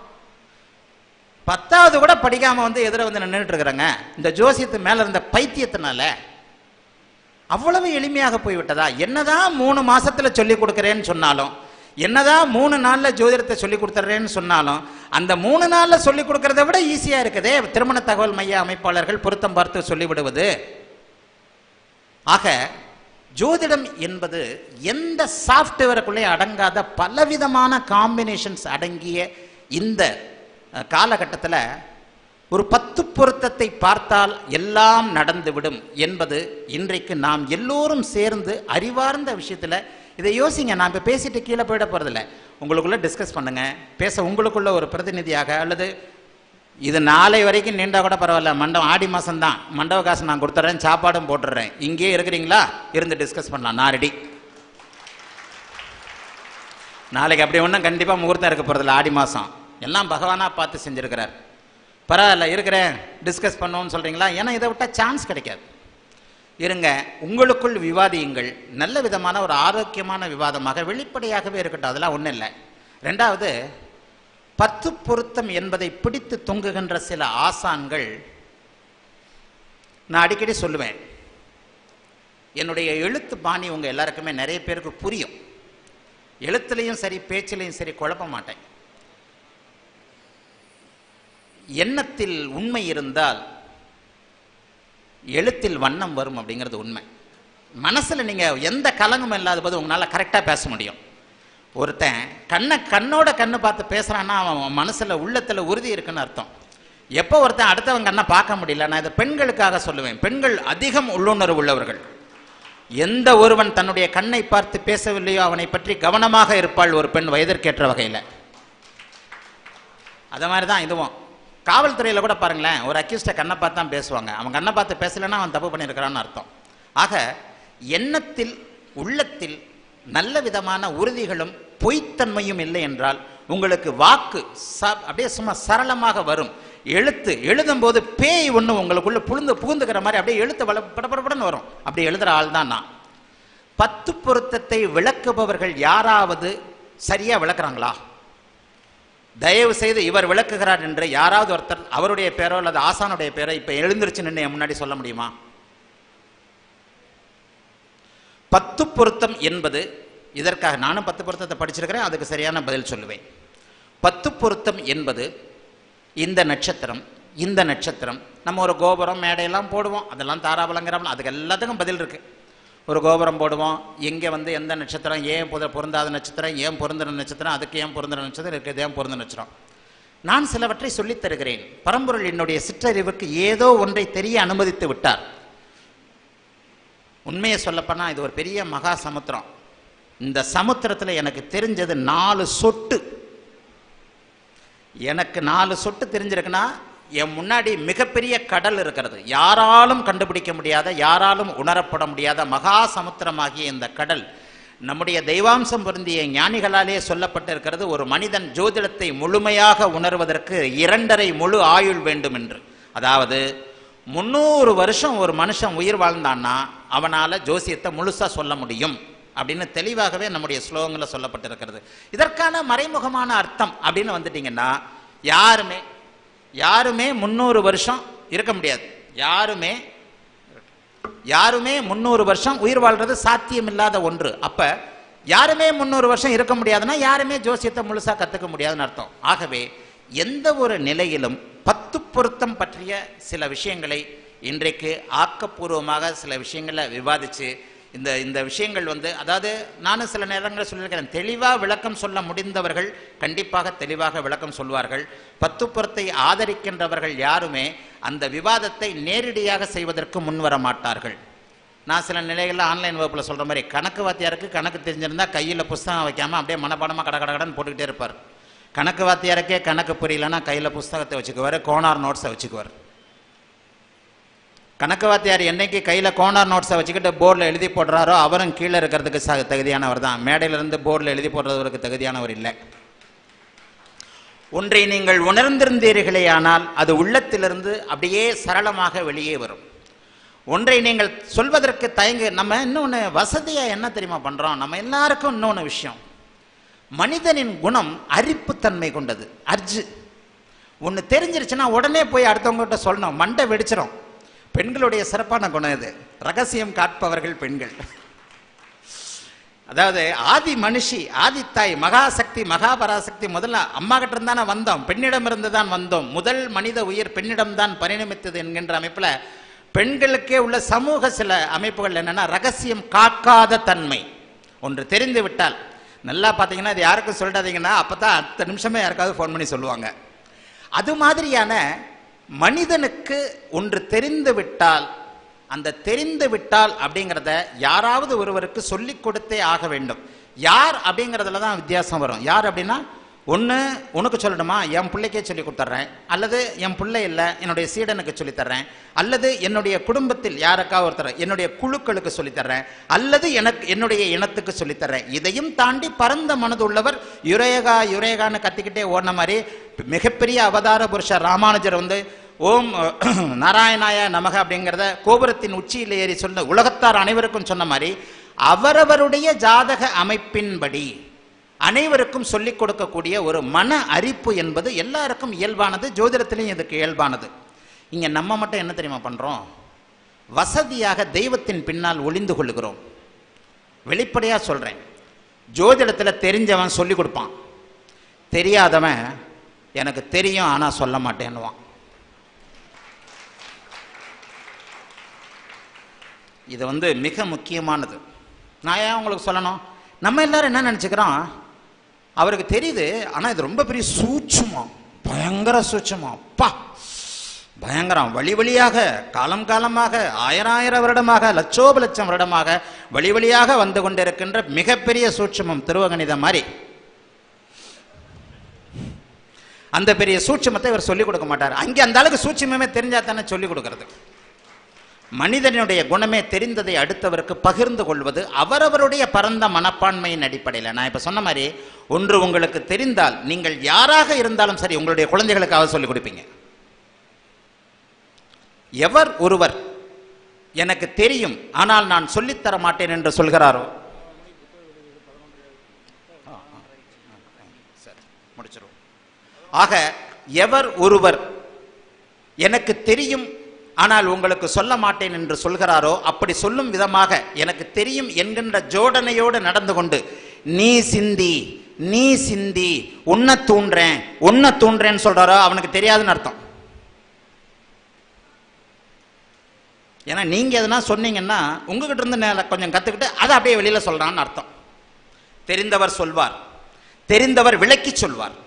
பத்தாவது கூட படிக்காம வந்து எதிர வந்து நின்றுட்டு இருக்கிறாங்க இந்த ஜோசியத்து மேல இருந்த பைத்தியத்தினால அவ்வளவு எளிமையாக போய்விட்டதா என்னதான் மூணு மாசத்துல சொல்லி கொடுக்கறேன்னு சொன்னாலும் என்னதான் மூணு நாள்ல ஜோதிடத்தை சொல்லி கொடுத்துறேன்னு சொன்னாலும் அந்த மூணு நாள்ல சொல்லி கொடுக்கறத விட ஈஸியா இருக்குதே திருமண தகவல் மைய அமைப்பாளர்கள் பொருத்தம் பார்த்து சொல்லிவிடுவது ஆக ஜோதிடம் என்பது எந்த சாஃப்ட்வேருக்குள்ளே அடங்காத பலவிதமான காம்பினேஷன்ஸ் அடங்கிய இந்த அஹ், காலகட்டத்தில் ஒரு பத்து பொருத்தத்தை பார்த்தால் எல்லாம் நடந்துவிடும் என்பது இன்றைக்கு நாம் எல்லோரும் சேர்ந்து அறிவார்ந்த விஷயத்தில் இதை யோசிங்க நான் இப்போ பேசிட்டு கீழே போயிட போகிறதில்ல உங்களுக்குள்ள டிஸ்கஸ் பண்ணுங்க பேச உங்களுக்குள்ள ஒரு பிரதிநிதியாக அல்லது இது நாளை வரைக்கும் நீண்டா கூட பரவாயில்ல மண்டபம் ஆடி மாதம் தான் மண்டப காசு நான் கொடுத்துட்றேன் சாப்பாடும் போட்டுடுறேன் இங்கேயே இருக்கிறீங்களா இருந்து டிஸ்கஸ் பண்ணலாம் நான் ரெடி நாளைக்கு அப்படி ஒன்றும் கண்டிப்பாக முகூர்த்தம் இருக்க போகிறதில்ல ஆடி மாதம் எல்லாம் பகவானாக பார்த்து செஞ்சுருக்கிறார் பரவாயில்ல இருக்கிறேன் டிஸ்கஸ் பண்ணுவோம்னு சொல்கிறீங்களா ஏன்னா இதை விட்டால் சான்ஸ் கிடைக்காது இருங்க உங்களுக்குள் விவாதியுங்கள் நல்ல விதமான ஒரு ஆரோக்கியமான விவாதமாக வெளிப்படையாகவே இருக்கட்டும் அதெல்லாம் ஒன்றும் இல்லை ரெண்டாவது பத்து பொருத்தம் என்பதை பிடித்து தொங்குகின்ற சில ஆசான்கள் நான் அடிக்கடி சொல்லுவேன் என்னுடைய எழுத்து பாணி உங்கள் எல்லாருக்குமே நிறைய பேருக்கு புரியும் எழுத்துலையும் சரி பேச்சிலையும் சரி குழப்ப மாட்டேன் எண்ணத்தில் உண்மை இருந்தால் எழுத்தில் வண்ணம் வரும் அப்படிங்கிறது உண்மை மனசில் நீங்கள் எந்த கலங்கமும் இல்லாத போது உங்களால் கரெக்டாக பேச முடியும் ஒருத்தன் கண்ணை கண்ணோட கண்ணு பார்த்து பேசுகிறான்னா அவன் மனசில் உள்ளத்தில் உறுதி இருக்குன்னு அர்த்தம் எப்போ ஒருத்தன் அடுத்தவங்க கண்ணை பார்க்க முடியல நான் இதை பெண்களுக்காக சொல்லுவேன் பெண்கள் அதிகம் உள்ளுணர்வு உள்ளவர்கள் எந்த ஒருவன் தன்னுடைய கண்ணை பார்த்து பேசவில்லையோ அவனை பற்றி கவனமாக இருப்பாள் ஒரு பெண் வயதிற்கேற்ற வகையில் அது மாதிரி தான் இதுவும் காவல்துறையில் கூட பாருங்களேன் ஒரு அக்யூஸ்டை கண்ணை பார்த்து தான் பேசுவாங்க அவன் கண்ணை பார்த்து பேசலைன்னா அவன் தப்பு பண்ணியிருக்கிறான்னு அர்த்தம் ஆக எண்ணத்தில் உள்ளத்தில் நல்ல விதமான உறுதிகளும் பொய்த்தன்மையும் இல்லை என்றால் உங்களுக்கு வாக்கு ச அப்படியே சும்மா சரளமாக வரும் எழுத்து எழுதும்போது பேய் ஒன்று உங்களுக்குள்ள புழுந்து புகுந்துக்கிற மாதிரி அப்படியே எழுத்து வள படபடன்னு வரும் அப்படி எழுதுகிற ஆள் தான் நான் பத்து பொருத்தத்தை விளக்குபவர்கள் யாராவது சரியா விளக்குறாங்களா தயவு செய்து இவர் விளக்குகிறார் என்று யாராவது ஒருத்தர் அவருடைய பேரோ அல்லது ஆசானுடைய பேரோ இப்ப எழுந்திருச்சு நின்று என் முன்னாடி சொல்ல முடியுமா பத்து பொருத்தம் என்பது இதற்காக நானும் பத்து பொருத்தத்தை படிச்சிருக்கிறேன் அதுக்கு சரியான பதில் சொல்லுவேன் பத்து பொருத்தம் என்பது இந்த நட்சத்திரம் இந்த நட்சத்திரம் நம்ம ஒரு கோபுரம் மேடையெல்லாம் போடுவோம் அதெல்லாம் தாராபலங்கிறோம் அதுக்கு எல்லாத்துக்கும் பதில் இருக்கு ஒரு கோபுரம் போடுவோம் எங்கே வந்து எந்த நட்சத்திரம் ஏன் பொத பொருந்தாத நட்சத்திரம் ஏன் பொருந்துற நட்சத்திரம் அதுக்கு ஏன் பொருந்துற நட்சத்திரம் இருக்குது ஏன் பொருந்த நட்சத்திரம் நான் சிலவற்றை சொல்லித் தருகிறேன் பரம்பொருள் என்னுடைய சிற்றறிவுக்கு ஏதோ ஒன்றை தெரிய அனுமதித்து விட்டார் உண்மையை சொல்லப்போனால் இது ஒரு பெரிய மகா சமுத்திரம் இந்த சமுத்திரத்தில் எனக்கு தெரிஞ்சது நாலு சொட்டு எனக்கு நாலு சொட்டு தெரிஞ்சிருக்குன்னா என் முன்னாடி மிகப்பெரிய கடல் இருக்கிறது யாராலும் கண்டுபிடிக்க முடியாத யாராலும் உணரப்பட முடியாத மகா சமுத்திரமாகிய இந்த கடல் நம்முடைய தெய்வாம்சம் பொருந்திய ஞானிகளாலே சொல்லப்பட்டிருக்கிறது ஒரு மனிதன் ஜோதிடத்தை முழுமையாக உணர்வதற்கு இரண்டரை முழு ஆயுள் வேண்டும் என்று அதாவது முந்நூறு வருஷம் ஒரு மனுஷன் உயிர் வாழ்ந்தான்னா அவனால் ஜோசியத்தை முழுசா சொல்ல முடியும் அப்படின்னு தெளிவாகவே நம்முடைய ஸ்லோகங்களில் சொல்லப்பட்டிருக்கிறது இதற்கான மறைமுகமான அர்த்தம் அப்படின்னு வந்துட்டீங்கன்னா யாருமே யாருமே முந்நூறு வருஷம் இருக்க முடியாது யாருமே யாருமே முந்நூறு வருஷம் உயிர் வாழ்றது சாத்தியம் இல்லாத ஒன்று அப்ப யாருமே முந்நூறு வருஷம் இருக்க முடியாதுன்னா யாருமே ஜோசியத்தை முழுசா கத்துக்க முடியாதுன்னு அர்த்தம் ஆகவே எந்த ஒரு நிலையிலும் பத்து பொருத்தம் பற்றிய சில விஷயங்களை இன்றைக்கு ஆக்கப்பூர்வமாக சில விஷயங்களை விவாதிச்சு இந்த இந்த விஷயங்கள் வந்து அதாவது நானும் சில நேரங்களில் சொல்லியிருக்கிறேன் தெளிவாக விளக்கம் சொல்ல முடிந்தவர்கள் கண்டிப்பாக தெளிவாக விளக்கம் சொல்வார்கள் பத்து புறத்தை ஆதரிக்கின்றவர்கள் யாருமே அந்த விவாதத்தை நேரடியாக செய்வதற்கு முன்வர மாட்டார்கள் நான் சில நிலைகளில் ஆன்லைன் வகுப்பில் சொல்கிற மாதிரி கணக்கு வாத்தியாருக்கு கணக்கு தெரிஞ்சிருந்தா கையில் புஸ்தகம் வைக்காமல் அப்படியே மனப்பாடமாக கட கடகடன்னு போட்டுக்கிட்டே இருப்பார் கணக்கு வாத்தியாருக்கே கணக்கு புரியலன்னா கையில் புஸ்தகத்தை வச்சுக்குவார் கோனார் நோட்ஸை வச்சுக்குவார் கணக்கு வாத்தியார் என்னைக்கு கையில் கோனார் நோட்ஸை வச்சுக்கிட்டு போர்டில் எழுதி போடுறாரோ அவரும் கீழே இருக்கிறதுக்கு ச தகுதியானவர் தான் மேடையிலிருந்து போர்டில் எழுதி போடுறவருக்கு தகுதியானவர் இல்லை ஒன்றை நீங்கள் உணர்ந்திருந்தீர்களே ஆனால் அது உள்ளத்திலிருந்து அப்படியே சரளமாக வெளியே வரும் ஒன்றை நீங்கள் சொல்வதற்கு தயங்க நம்ம இன்னொன்று வசதியாக என்ன தெரியுமா பண்ணுறோம் நம்ம எல்லாருக்கும் இன்னொன்று விஷயம் மனிதனின் குணம் அரிப்புத்தன்மை கொண்டது அர்ஜு ஒன்று தெரிஞ்சிருச்சுன்னா உடனே போய் அடுத்தவங்ககிட்ட சொல்லணும் மண்டை வெடிச்சிடும் பெண்களுடைய சிறப்பான குணம் இது ரகசியம் காட்பவர்கள் பெண்கள் அதாவது ஆதி மனுஷி ஆதித்தாய் மகாசக்தி மகாபராசக்தி முதல்ல அம்மா கிட்ட இருந்தானே வந்தோம் பெண்ணிடமிருந்து தான் வந்தோம் முதல் மனித உயிர் பெண்ணிடம் தான் பரிணமித்தது என்கின்ற அமைப்புல பெண்களுக்கே உள்ள சமூக சில அமைப்புகள் என்னன்னா ரகசியம் காக்காத தன்மை ஒன்று தெரிந்து விட்டால் நல்லா பார்த்தீங்கன்னா இது யாருக்கும் சொல்லிடாதீங்கன்னா அப்போ தான் அடுத்த நிமிஷமே யாருக்காவது ஃபோன் பண்ணி சொல்லுவாங்க அது மாதிரியான மனிதனுக்கு ஒன்று தெரிந்து விட்டால் அந்த தெரிந்து விட்டால் அப்படிங்கிறத யாராவது ஒருவருக்கு சொல்லிக் கொடுத்தே ஆக வேண்டும் யார் அப்படிங்கிறதுல தான் வித்தியாசம் வரும் யார் அப்படின்னா ஒன்று உனக்கு சொல்லணுமா என் பிள்ளைக்கே சொல்லி கொடுத்துட்றேன் அல்லது என் பிள்ளை இல்லை என்னுடைய சீடனுக்கு சொல்லித்தர்றேன் அல்லது என்னுடைய குடும்பத்தில் யாருக்கா ஒருத்தர் என்னுடைய குழுக்களுக்கு சொல்லித்தர்றேன் அல்லது எனக்கு என்னுடைய இனத்துக்கு சொல்லித்தர்றேன் இதையும் தாண்டி பரந்த மனது உள்ளவர் யுரேகா யுரேகான்னு கத்திக்கிட்டே ஓடின மாதிரி மிகப்பெரிய அவதார புருஷர் ராமானுஜர் வந்து ஓம் நாராயணாய நமக அப்படிங்கிறத கோபுரத்தின் உச்சியில் ஏறி சொன்ன உலகத்தார் அனைவருக்கும் சொன்ன மாதிரி அவரவருடைய ஜாதக அமைப்பின்படி அனைவருக்கும் சொல்லிக் கொடுக்கக்கூடிய ஒரு மன அரிப்பு என்பது எல்லாருக்கும் இயல்பானது ஜோதிடத்திலையும் இதுக்கு இயல்பானது இங்க நம்ம மட்டும் என்ன தெரியுமா பண்றோம் வசதியாக தெய்வத்தின் பின்னால் ஒளிந்து கொள்ளுகிறோம் வெளிப்படையா சொல்றேன் ஜோதிடத்துல தெரிஞ்சவன் சொல்லி கொடுப்பான் தெரியாதவன் எனக்கு தெரியும் ஆனா சொல்ல மாட்டேன்னுவான் இது வந்து மிக முக்கியமானது நான் ஏன் உங்களுக்கு சொல்லணும் நம்ம எல்லாரும் என்ன நினச்சிக்கிறோம் அவருக்கு தெரியுது ஆனால் இது ரொம்ப பெரிய சூட்சுமம் பயங்கர சூட்சுமம் அப்பா பயங்கரம் வழி வழியாக காலம் காலமாக ஆயிரம் ஆயிரம் வருடமாக லட்சோப லட்சம் வருடமாக வழி வழியாக வந்து கொண்டிருக்கின்ற மிகப்பெரிய சூட்சமம் திருவகணிதம் மாதிரி அந்த பெரிய சூட்சமத்தை இவர் சொல்லிக் கொடுக்க மாட்டார் அங்கே அந்த அளவுக்கு சூட்சமே தெரிஞ்சா தானே சொல்லிக் கொடுக்கறது மனிதனுடைய குணமே தெரிந்ததை அடுத்தவருக்கு பகிர்ந்து கொள்வது அவரவருடைய பரந்த மனப்பான்மையின் அடிப்படையில் நான் இப்போ சொன்ன மாதிரி ஒன்று உங்களுக்கு தெரிந்தால் நீங்கள் யாராக இருந்தாலும் சரி உங்களுடைய குழந்தைகளுக்காக சொல்லிக் கொடுப்பீங்க எவர் ஒருவர் எனக்கு தெரியும் ஆனால் நான் சொல்லித்தர மாட்டேன் என்று சொல்கிறாரோ சரி, முடிச்சிருவோம். ஆக எவர் ஒருவர் எனக்கு தெரியும் ஆனால் உங்களுக்கு சொல்ல மாட்டேன் என்று சொல்கிறாரோ அப்படி சொல்லும் விதமாக எனக்கு தெரியும் என்கின்ற ஜோடனையோடு நடந்து கொண்டு நீ சிந்தி நீ சிந்தி உன்னை தூண்டுறேன் உன்னை தூண்டுறேன்னு சொல்றாரோ அவனுக்கு தெரியாதுன்னு அர்த்தம் ஏன்னா நீங்க எதனா சொன்னீங்கன்னா உங்ககிட்ட இருந்து நே- கொஞ்சம் கத்துக்கிட்டு அதை அப்படியே வெளியில சொல்றான்னு அர்த்தம் தெரிந்தவர் சொல்வார் தெரிந்தவர் விளக்கி சொல்வார்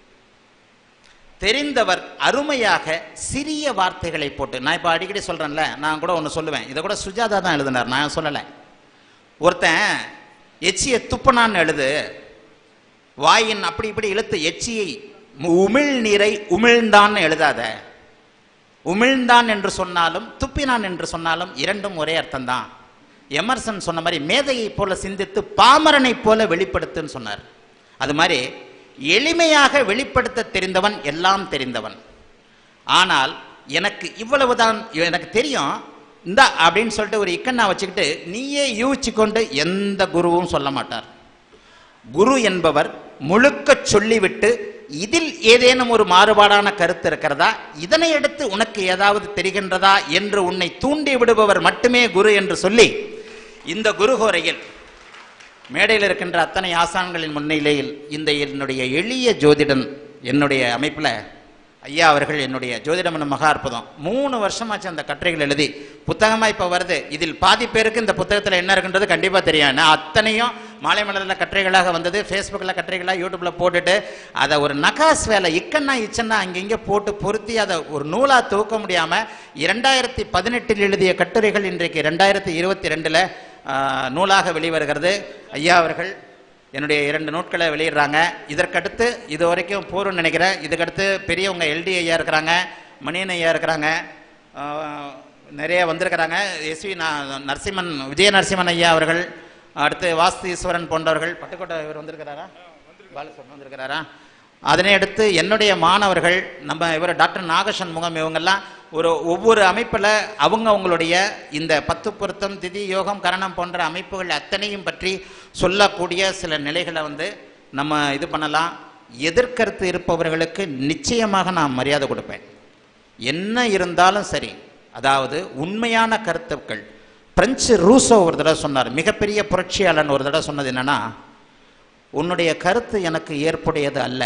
தெரிந்தவர் அருமையாக சிறிய வார்த்தைகளை போட்டு நான் இப்போ அடிக்கடி சொல்றேன்ல நான் கூட ஒன்று சொல்லுவேன் இதை கூட சுஜாதா தான் எழுதினார் நான் சொல்லலை ஒருத்தன் எச்சியை துப்புனான்னு எழுது வாயின் அப்படி இப்படி இழுத்து எச்சியை உமிழ் நீரை உமிழ்ந்தான்னு எழுதாத உமிழ்ந்தான் என்று சொன்னாலும் துப்பினான் என்று சொன்னாலும் இரண்டும் ஒரே அர்த்தம்தான் எமர்சன் சொன்ன மாதிரி மேதையைப் போல சிந்தித்து பாமரனைப் போல வெளிப்படுத்துன்னு சொன்னார் அது மாதிரி எளிமையாக வெளிப்படுத்த தெரிந்தவன் எல்லாம் தெரிந்தவன் ஆனால் எனக்கு இவ்வளவுதான் எனக்கு தெரியும் இந்த அப்படின்னு சொல்லிட்டு ஒரு இக்கண்ணா வச்சுக்கிட்டு நீயே யூகிச்சு கொண்டு எந்த குருவும் சொல்ல மாட்டார் குரு என்பவர் முழுக்க சொல்லிவிட்டு இதில் ஏதேனும் ஒரு மாறுபாடான கருத்து இருக்கிறதா இதனை எடுத்து உனக்கு ஏதாவது தெரிகின்றதா என்று உன்னை தூண்டி விடுபவர் மட்டுமே குரு என்று சொல்லி இந்த குருகோரையில் மேடையில் இருக்கின்ற அத்தனை ஆசான்களின் முன்னிலையில் இந்த என்னுடைய எளிய ஜோதிடன் என்னுடைய அமைப்பில் ஐயா அவர்கள் என்னுடைய ஜோதிடம் என்னும் மகா அற்புதம் மூணு வருஷமாச்சு அந்த கட்டுரைகள் எழுதி புத்தகமாக இப்போ வருது இதில் பாதி பேருக்கு இந்த புத்தகத்தில் என்ன இருக்குன்றது கண்டிப்பாக தெரியும் நான் அத்தனையும் மாலை மலரில் கட்டுரைகளாக வந்தது ஃபேஸ்புக்கில் கட்டுரைகளாக யூடியூப்பில் போட்டுட்டு அதை ஒரு நகாஸ் வேலை இக்கன்னா இச்சன்னா அங்கங்கே போட்டு பொருத்தி அதை ஒரு நூலாக தூக்க முடியாமல் இரண்டாயிரத்தி பதினெட்டில் எழுதிய கட்டுரைகள் இன்றைக்கு ரெண்டாயிரத்தி இருபத்தி ரெண்டில் நூலாக வெளிவருகிறது ஐயா அவர்கள் என்னுடைய இரண்டு நூட்களை வெளியிடுறாங்க இதற்கடுத்து இது வரைக்கும் போர்னு நினைக்கிறேன் இதுக்கடுத்து பெரியவங்க எல்டி ஐயா இருக்கிறாங்க மணியன் ஐயா இருக்கிறாங்க ஆஹ், நிறைய வந்திருக்கிறாங்க எஸ்வி நரசிம்மன் விஜய நரசிம்மன் ஐயா அவர்கள் அடுத்து வாஸ்து ஈஸ்வரன் போன்றவர்கள் பட்டுக்கோட்டை இவர் வந்திருக்கிறாரா பாலசுவரன் வந்திருக்கிறாரா அதனை அடுத்து என்னுடைய மாணவர்கள் நம்ம இவர் டாக்டர் நாகசண்முகம் இவங்கெல்லாம் ஒரு ஒவ்வொரு அமைப்பில் அவங்க அவங்களுடைய இந்த பத்து பொருத்தம் திதி யோகம் கரணம் போன்ற அமைப்புகள் அத்தனையும் பற்றி சொல்லக்கூடிய சில நிலைகளை வந்து நம்ம இது பண்ணலாம் எதிர்கருத்து இருப்பவர்களுக்கு நிச்சயமாக நான் மரியாதை கொடுப்பேன் என்ன இருந்தாலும் சரி அதாவது உண்மையான கருத்துக்கள் பிரெஞ்சு ரூசோ ஒரு தடவை சொன்னார் மிகப்பெரிய புரட்சியாளன் ஒரு தடவை சொன்னது என்னன்னா உன்னுடைய கருத்து எனக்கு ஏற்புடையது அல்ல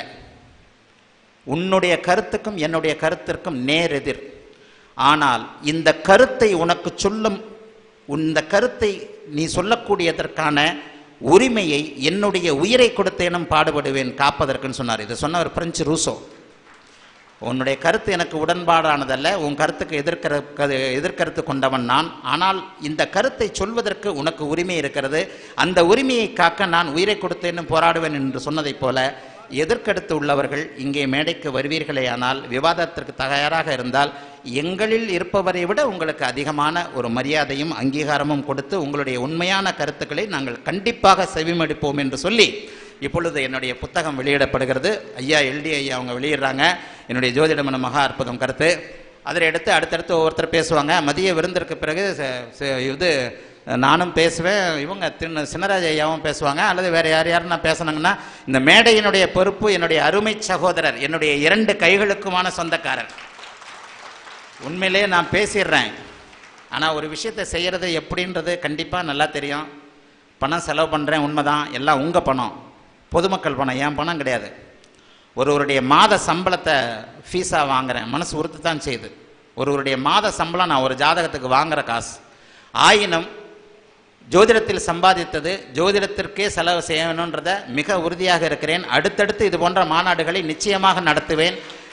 உன்னுடைய கருத்துக்கும் என்னுடைய கருத்திற்கும் நேரெதிர் ஆனால் இந்த கருத்தை உனக்கு சொல்லும் இந்த கருத்தை நீ சொல்லக்கூடியதற்கான உரிமையை என்னுடைய உயிரை கொடுத்தேனும் பாடுபடுவேன் காப்பதற்குன்னு சொன்னார் இதை சொன்னவர் பிரெஞ்சு ரூசோ உன்னுடைய கருத்து எனக்கு உடன்பாடானதல்ல உன் கருத்துக்கு எதிர்க்கிற கரு- எதிர்கருத்து கொண்டவன் நான் ஆனால் இந்த கருத்தை சொல்வதற்கு உனக்கு உரிமை இருக்கிறது அந்த உரிமையை காக்க நான் உயிரை கொடுத்தேன்னு போராடுவேன் என்று சொன்னதைப் போல எதிர்க்கடுத்து உள்ளவர்கள் இங்கே மேடைக்கு வருவீர்களேயானால் விவாதத்திற்கு தயாராக இருந்தால் எங்களில் இருப்பவரை விட உங்களுக்கு அதிகமான ஒரு மரியாதையும் அங்கீகாரமும் கொடுத்து உங்களுடைய உண்மையான கருத்துக்களை நாங்கள் கண்டிப்பாக செவிமடிப்போம் என்று சொல்லி இப்பொழுது என்னுடைய புத்தகம் வெளியிடப்படுகிறது ஐயா எல்டி ஐயா அவங்க வெளியிடுறாங்க என்னுடைய ஜோதிடம் என மகா அற்புதம் கருத்து அதில் எடுத்து அடுத்தடுத்து ஒவ்வொருத்தர் பேசுவாங்க மதிய விருந்திற்கு பிறகு ச- ச- இது நானும் பேசுவேன் இவங்க தின்னு சின்னராஜ ஐயாவும் பேசுவாங்க அல்லது வேற யார் யாருன்னா பேசுனாங்கன்னா இந்த மேடையினுடைய பொறுப்பு என்னுடைய அருமை சகோதரர் என்னுடைய இரண்டு கைகளுக்குமான சொந்தக்காரர் உண்மையிலே நான் பேசிடுறேன் ஆனால் ஒரு விஷயத்தை செய்கிறது எப்படின்றது கண்டிப்பாக நல்லா தெரியும் பணம் செலவு பண்ணுறேன் உண்மைதான் எல்லாம் உங்கள் பணம் பொதுமக்கள் பணம் என் பணம் கிடையாது ஒருவருடைய மாத சம்பளத்தை ஃபீஸாக வாங்குறேன் மனசு உறுத்து தான் செய்யுது ஒருவருடைய மாத சம்பளம் நான் ஒரு ஜாதகத்துக்கு வாங்குற காசு ஆயினும் ஜோதிடத்தில் சம்பாதித்தது ஜோதிடத்திற்கே செலவு செய்யணுன்றத மிக உறுதியாக இருக்கிறேன் அடுத்தடுத்து இது போன்ற மாநாடுகளை நிச்சயமாக நடத்துவேன்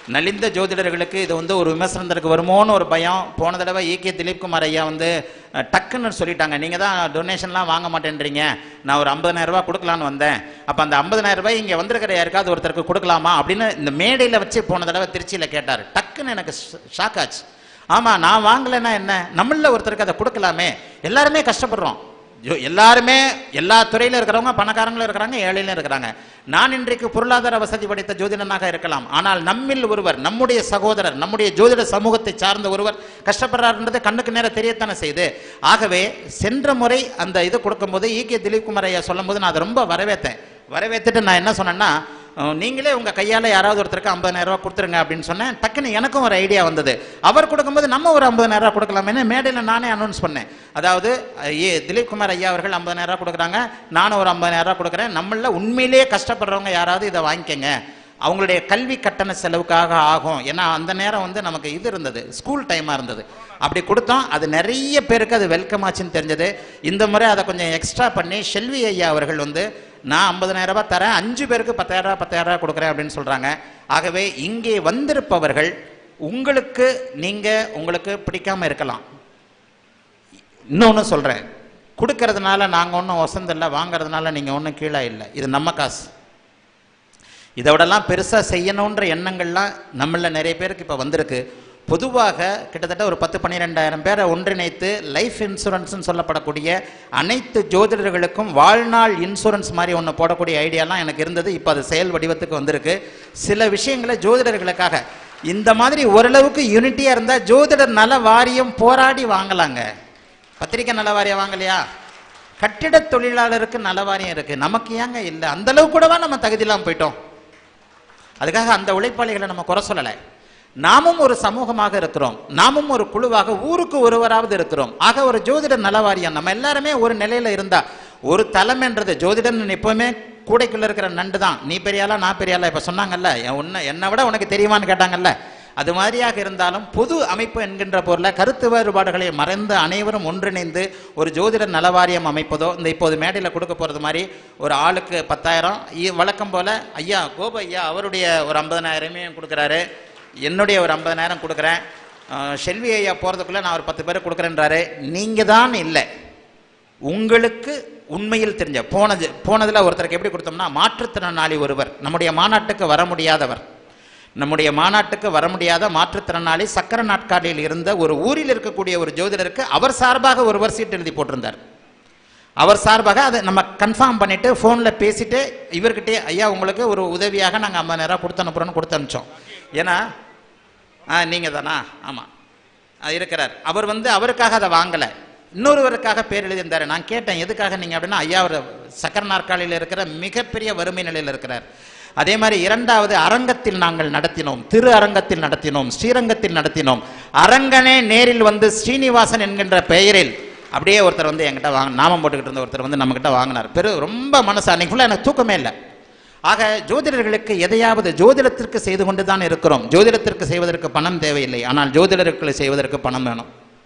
நலிந்த ஜோதிடர்களுக்கு இது வந்து ஒரு விமர்சனத்திற்கு வருமோன்னு ஒரு பயம் போன தடவை ஈகே திலீப்குமார் ஐயா வந்து அஹ், டக்குன்னு சொல்லிட்டாங்க நீங்கள் தான் டொனேஷன்லாம் வாங்க மாட்டேன்றீங்க நான் ஒரு 50000 ரூபாய் கொடுக்கலான்னு வந்தேன் அப்போ அந்த 50000 ரூபாய் இங்கே வந்திருக்கிற யாருக்காவது ஒருத்தருக்கு கொடுக்கலாமா அப்படின்னு இந்த மேடையில் வச்சு போன தடவை திருச்சியில் கேட்டார் டக்குன்னு எனக்கு ஷாக் ஆச்சு ஆமாம் நான் வாங்கலைன்னா என்ன நம்மள ஒருத்தருக்கு அதை கொடுக்கலாமே எல்லாருமே கஷ்டப்படுறோம் ஜோ- எல்லாருமே எல்லா துறையில இருக்கிறவங்க பணக்காரங்களும் இருக்கிறாங்க ஏழையிலும் இருக்கிறாங்க நான் இன்றைக்கு பொருளாதார வசதி படைத்த ஜோதிடனாக இருக்கலாம் ஆனால் நம்மில் ஒருவர் நம்முடைய சகோதரர் நம்முடைய ஜோதிட சமூகத்தை சார்ந்த ஒருவர் கஷ்டப்படுறாருன்றது கண்ணுக்கு நேரம் தெரியத்தானே செய்யுது ஆகவே சென்ற முறை அந்த இது கொடுக்கும்போது ஈகே திலீப்குமார் ஐயா சொல்லும்போது நான் அதை ரொம்ப வரவேற்றேன் வரவேற்றுட்டு நான் என்ன சொன்னேன்னா அஹ், நீங்களே உங்க கையால யாராவது ஒருத்தருக்கு 50000 ரூபாய் கொடுத்துருங்க அப்படின்னு சொன்னேன் டக்குன்னு எனக்கும் ஒரு ஐடியா வந்தது அவர் கொடுக்கும்போது நம்ம ஒரு 50000 ரூபாய் கொடுக்கலாமே மேடையில் நானே அனௌன்ஸ் பண்ணேன் அதாவது அஹ், ஏ திலீப் குமார் ஐயா அவர்கள் 50000 ரூபாய் கொடுக்குறாங்க நானும் ஒரு 50000 ரூபாய் கொடுக்குறேன் நம்மள உண்மையிலேயே கஷ்டப்படுறவங்க யாராவது இதை வாங்கிக்கங்க அவங்களுடைய கல்வி கட்டண செலவுக்காக ஆகும் ஏன்னா அந்த நேரம் வந்து நமக்கு இது இருந்தது ஸ்கூல் டைமாக இருந்தது அப்படி கொடுத்தோம் அது நிறைய பேருக்கு அது வெல்கம் ஆச்சுன்னு தெரிஞ்சது இந்த முறை அதை கொஞ்சம் எக்ஸ்ட்ரா பண்ணி ஷெல்வி ஐயா அவர்கள் வந்து நான் 50000 ரூபாய் தரேன் அஞ்சு பேருக்கு 10000 ரூபாய் 10000 ரூபாய் கொடுக்குறேன் அப்படின்னு சொல்கிறாங்க ஆகவே இங்கே வந்திருப்பவர்கள் உங்களுக்கு நீங்கள் உங்களுக்கு பிடிக்காம இருக்கலாம் இன்னொன்று சொல்கிறேன் கொடுக்கறதுனால நாங்கள் ஒன்றும் வசந்தில்லை வாங்குறதுனால நீங்கள் ஒன்றும் கீழே இல்லை இது நம்ம காசு இதை விடலாம் பெருசாக செய்யணுன்ற எண்ணங்கள்லாம் நம்மள நிறைய பேருக்கு இப்போ வந்திருக்கு பொதுவாக கிட்டத்தட்ட ஒரு பத்து பன்னிரெண்டாயிரம் பேரை ஒன்றிணைத்து லைஃப் இன்சூரன்ஸ்னு சொல்லப்படக்கூடிய அனைத்து ஜோதிடர்களுக்கும் வாழ்நாள் இன்சூரன்ஸ் மாதிரி ஒன்று போடக்கூடிய ஐடியாலாம் எனக்கு இருந்தது இப்போ அது செயல் வடிவத்துக்கு வந்திருக்கு சில விஷயங்களை ஜோதிடர்களுக்காக இந்த மாதிரி ஓரளவுக்கு யூனிட்டியாக இருந்தால் ஜோதிடர் நல வாரியம் போராடி வாங்கலாங்க பத்திரிக்கை நல வாரியம் வாங்கலையா கட்டிட தொழிலாளருக்கு நல வாரியம் இருக்கு நமக்கு ஏங்க இல்லை அந்த அளவு கூடவா நம்ம தகுதி இல்லாம போயிட்டோம் அதுக்காக அந்த உழைப்பாளிகளை நம்ம குறை சொல்லலை நாமும் ஒரு சமூகமாக இருக்கிறோம் நாமும் ஒரு குழுவாக ஊருக்கு ஒருவராவது இருக்கிறோம் ஆக ஒரு ஜோதிட நலவாரியம் நம்ம எல்லாருமே ஒரு நிலையில இருந்தா ஒரு தலைமைன்றது ஜோதிடன் எப்பவுமே கூடைக்குள்ள இருக்கிற நண்டு தான் நீ பெரியாளா நான் பெரியாளா இப்ப சொன்னாங்கல்ல என் உன்னை என்னை விட உனக்கு தெரியுமான்னு கேட்டாங்கல்ல அது மாதிரியாக இருந்தாலும் பொது அமைப்பு என்கின்ற பொருளை கருத்து வேறுபாடுகளை மறைந்து அனைவரும் ஒன்றிணைந்து ஒரு ஜோதிட நலவாரியம் அமைப்பதோ இந்த இப்போது மேடையில் கொடுக்க போகிறது மாதிரி ஒரு ஆளுக்கு பத்தாயிரம் இ- வழக்கம் போல் ஐயா கோபு ஐயா அவருடைய ஒரு ஐம்பதனாயிரமே கொடுக்குறாரு என்னுடைய ஒரு ஐம்பதனாயிரம் கொடுக்குறேன் அஹ், செல்வி ஐயா போகிறதுக்குள்ளே நான் ஒரு பத்து பேர் கொடுக்குறேன்றாரு நீங்கள் தான் இல்லை உங்களுக்கு உண்மையில் தெரிஞ்ச போனது போனதில் ஒருத்தருக்கு எப்படி கொடுத்தோம்னா மாற்றுத்திறனாளி ஒருவர் நம்முடைய மாநாட்டுக்கு வர முடியாதவர் நம்முடைய மாநாட்டுக்கு வர முடியாத மாற்றுத்திறனாளி சக்கர நாட்காலியில் இருந்த ஒரு ஊரில் இருக்கக்கூடிய ஒரு ஜோதிடருக்கு அவர் சார்பாக ஒருவர் சீட் எழுதி போட்டிருந்தார் அவர் சார்பாக அதை நம்ம கன்ஃபார்ம் பண்ணிட்டு ஃபோனில் பேசிட்டு இவர்கிட்டயே ஐயா உங்களுக்கு ஒரு உதவியாக நாங்கள் ஐம்பதாயிரம் கொடுத்து அனுப்புகிறோன்னு கொடுத்து அனுப்பிச்சோம் ஏன்னா ஆ நீங்கள் தானா ஆமாம் இருக்கிறார் அவர் வந்து அவருக்காக அதை வாங்கலை இன்னொருவருக்காக பேர் எழுதியிருந்தாரு நான் கேட்டேன் எதுக்காக நீங்கள் அப்படின்னா ஐயா அவர் சக்கர நாற்காலியில் இருக்கிற மிகப்பெரிய வறுமை நிலையில் இருக்கிறார் அதே மாதிரி இரண்டாவது அரங்கத்தில் நாங்கள் நடத்தினோம் திரு அரங்கத்தில் நடத்தினோம் ஸ்ரீரங்கத்தில் நடத்தினோம் அரங்கனே நேரில் வந்து ஸ்ரீனிவாசன் என்கின்ற பெயரில் அப்படியே ஒருத்தர் வந்து என்கிட்ட வாங்க நாமம் போட்டுக்கிட்டு இருந்த ஒருத்தர் வந்து நம்மகிட்ட வாங்கினார் பெரு ரொம்ப மனசு அன்னைக்கு ஃபுல்லாக எனக்கு தூக்கமே இல்லை ஆக ஜோதிடர்களுக்கு எதையாவது ஜோதிடத்திற்கு செய்து கொண்டு தான் இருக்கிறோம் ஜோதிடத்திற்கு செய்வதற்கு பணம் தேவையில்லை ஆனால் ஜோதிடர்களுக்கு செய்வதற்கு பணம் வேணும்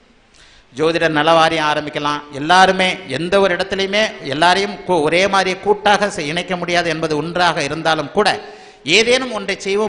ஜோதிடர் நலவாரியம் ஆரம்பிக்கலாம் எல்லாருமே எந்த ஒரு இடத்துலையுமே எல்லாரையும் கூ- ஒரே மாதிரி கூட்டாக செ- இணைக்க முடியாது என்பது ஒன்றாக இருந்தாலும் கூட ஏதேனும் ஒன்றை செய்வோம்